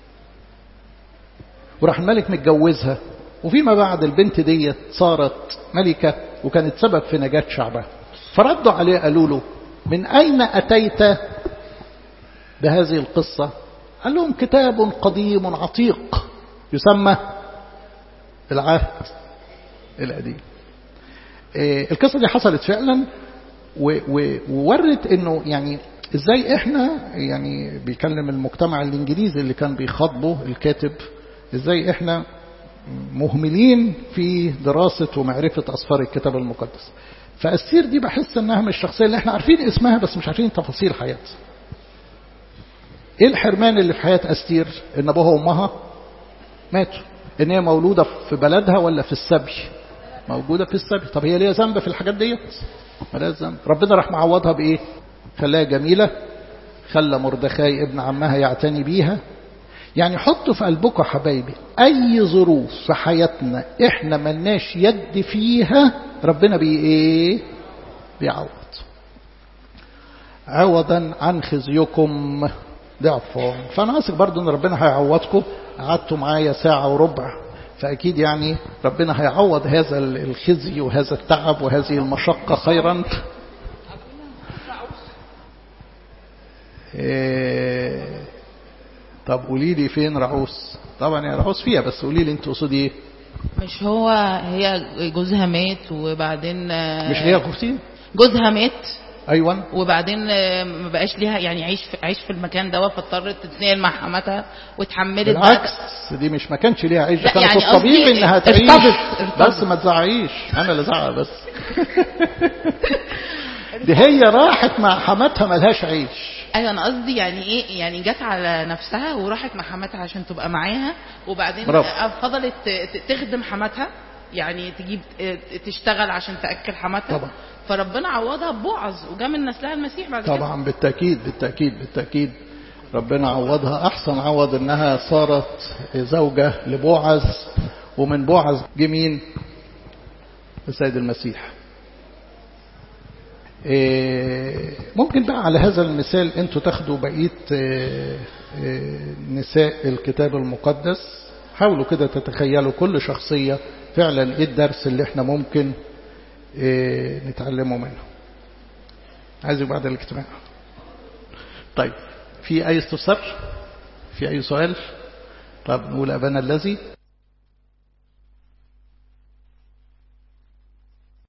وراح الملك متجوزها وفيما بعد البنت ديت صارت ملكه وكانت سبب في نجاه شعبها فردوا عليه قالوا له من اين اتيت بهذه القصه قال لهم كتاب قديم عتيق يسمى العهد القديم القصة دي حصلت فعلا وورت انه يعني ازاي احنا يعني بيكلم المجتمع الانجليزي اللي كان بيخاطبه الكاتب ازاي احنا مهملين في دراسة ومعرفة أسفار الكتاب المقدس فأستير دي بحس انها من الشخصية اللي احنا عارفين اسمها بس مش عارفين تفاصيل حياتها ايه الحرمان اللي في حياة أستير ان ابوها وامها ماتوا ان هي مولودة في بلدها ولا في السبي موجودة في السبي طب هي ليها ذنب في الحاجات ديت مالهاش ذنب ربنا راح معوضها بايه خلاها جميلة خلى مردخاي ابن عمها يعتني بيها يعني حطوا في قلبكم يا حبايبي اي ظروف في حياتنا احنا ملناش يد فيها ربنا بي ايه بيعوض عوضا عن خزيكم ضعفهم فأنا واثق برضو أن ربنا هيعوضكم قعدتوا معايا ساعة وربع فأكيد يعني ربنا هيعوض هذا الخزي وهذا التعب وهذه المشقة خيرا إيه طب قولي لي فين رعوس طبعا يا رعوس فيها بس قولي لي انت تقصدي ايه مش هو هي جوزها مات وبعدين مش هي اختي جوزها مات ايوه وبعدين ما بقاش ليها يعني عيش في عيش في المكان ده فاضطرت تتنقل مع حماتها واتحملت بالعكس دي مش ما كانش ليها عيش كان يعني في الطبيعي قصدي انها تعيش ارتبط ارتبط. بس ما تزعقيش انا اللي زعق بس دي هي راحت مع حماتها ملهاش عيش ايوه انا قصدي يعني ايه يعني جت على نفسها وراحت مع حماتها عشان تبقى معاها وبعدين برافو. فضلت ت- تخدم حماتها يعني تجيب تشتغل عشان تاكل حماتها طبعا. فربنا عوضها ببوعز وجا من نسلها المسيح بعد كده طبعا بالتأكيد بالتأكيد بالتأكيد ربنا عوضها أحسن عوض إنها صارت زوجة لبوعز ومن بوعز جه مين؟ السيد المسيح إيه، ممكن بقى على هذا المثال انتوا تاخدوا بقية إيه، إيه، نساء الكتاب المقدس حاولوا كده تتخيلوا كل شخصية فعلا ايه الدرس اللي احنا ممكن إيه، نتعلمه منه عايزك بعد الاجتماع طيب في أي استفسار في أي سؤال طب نقول أبانا الذي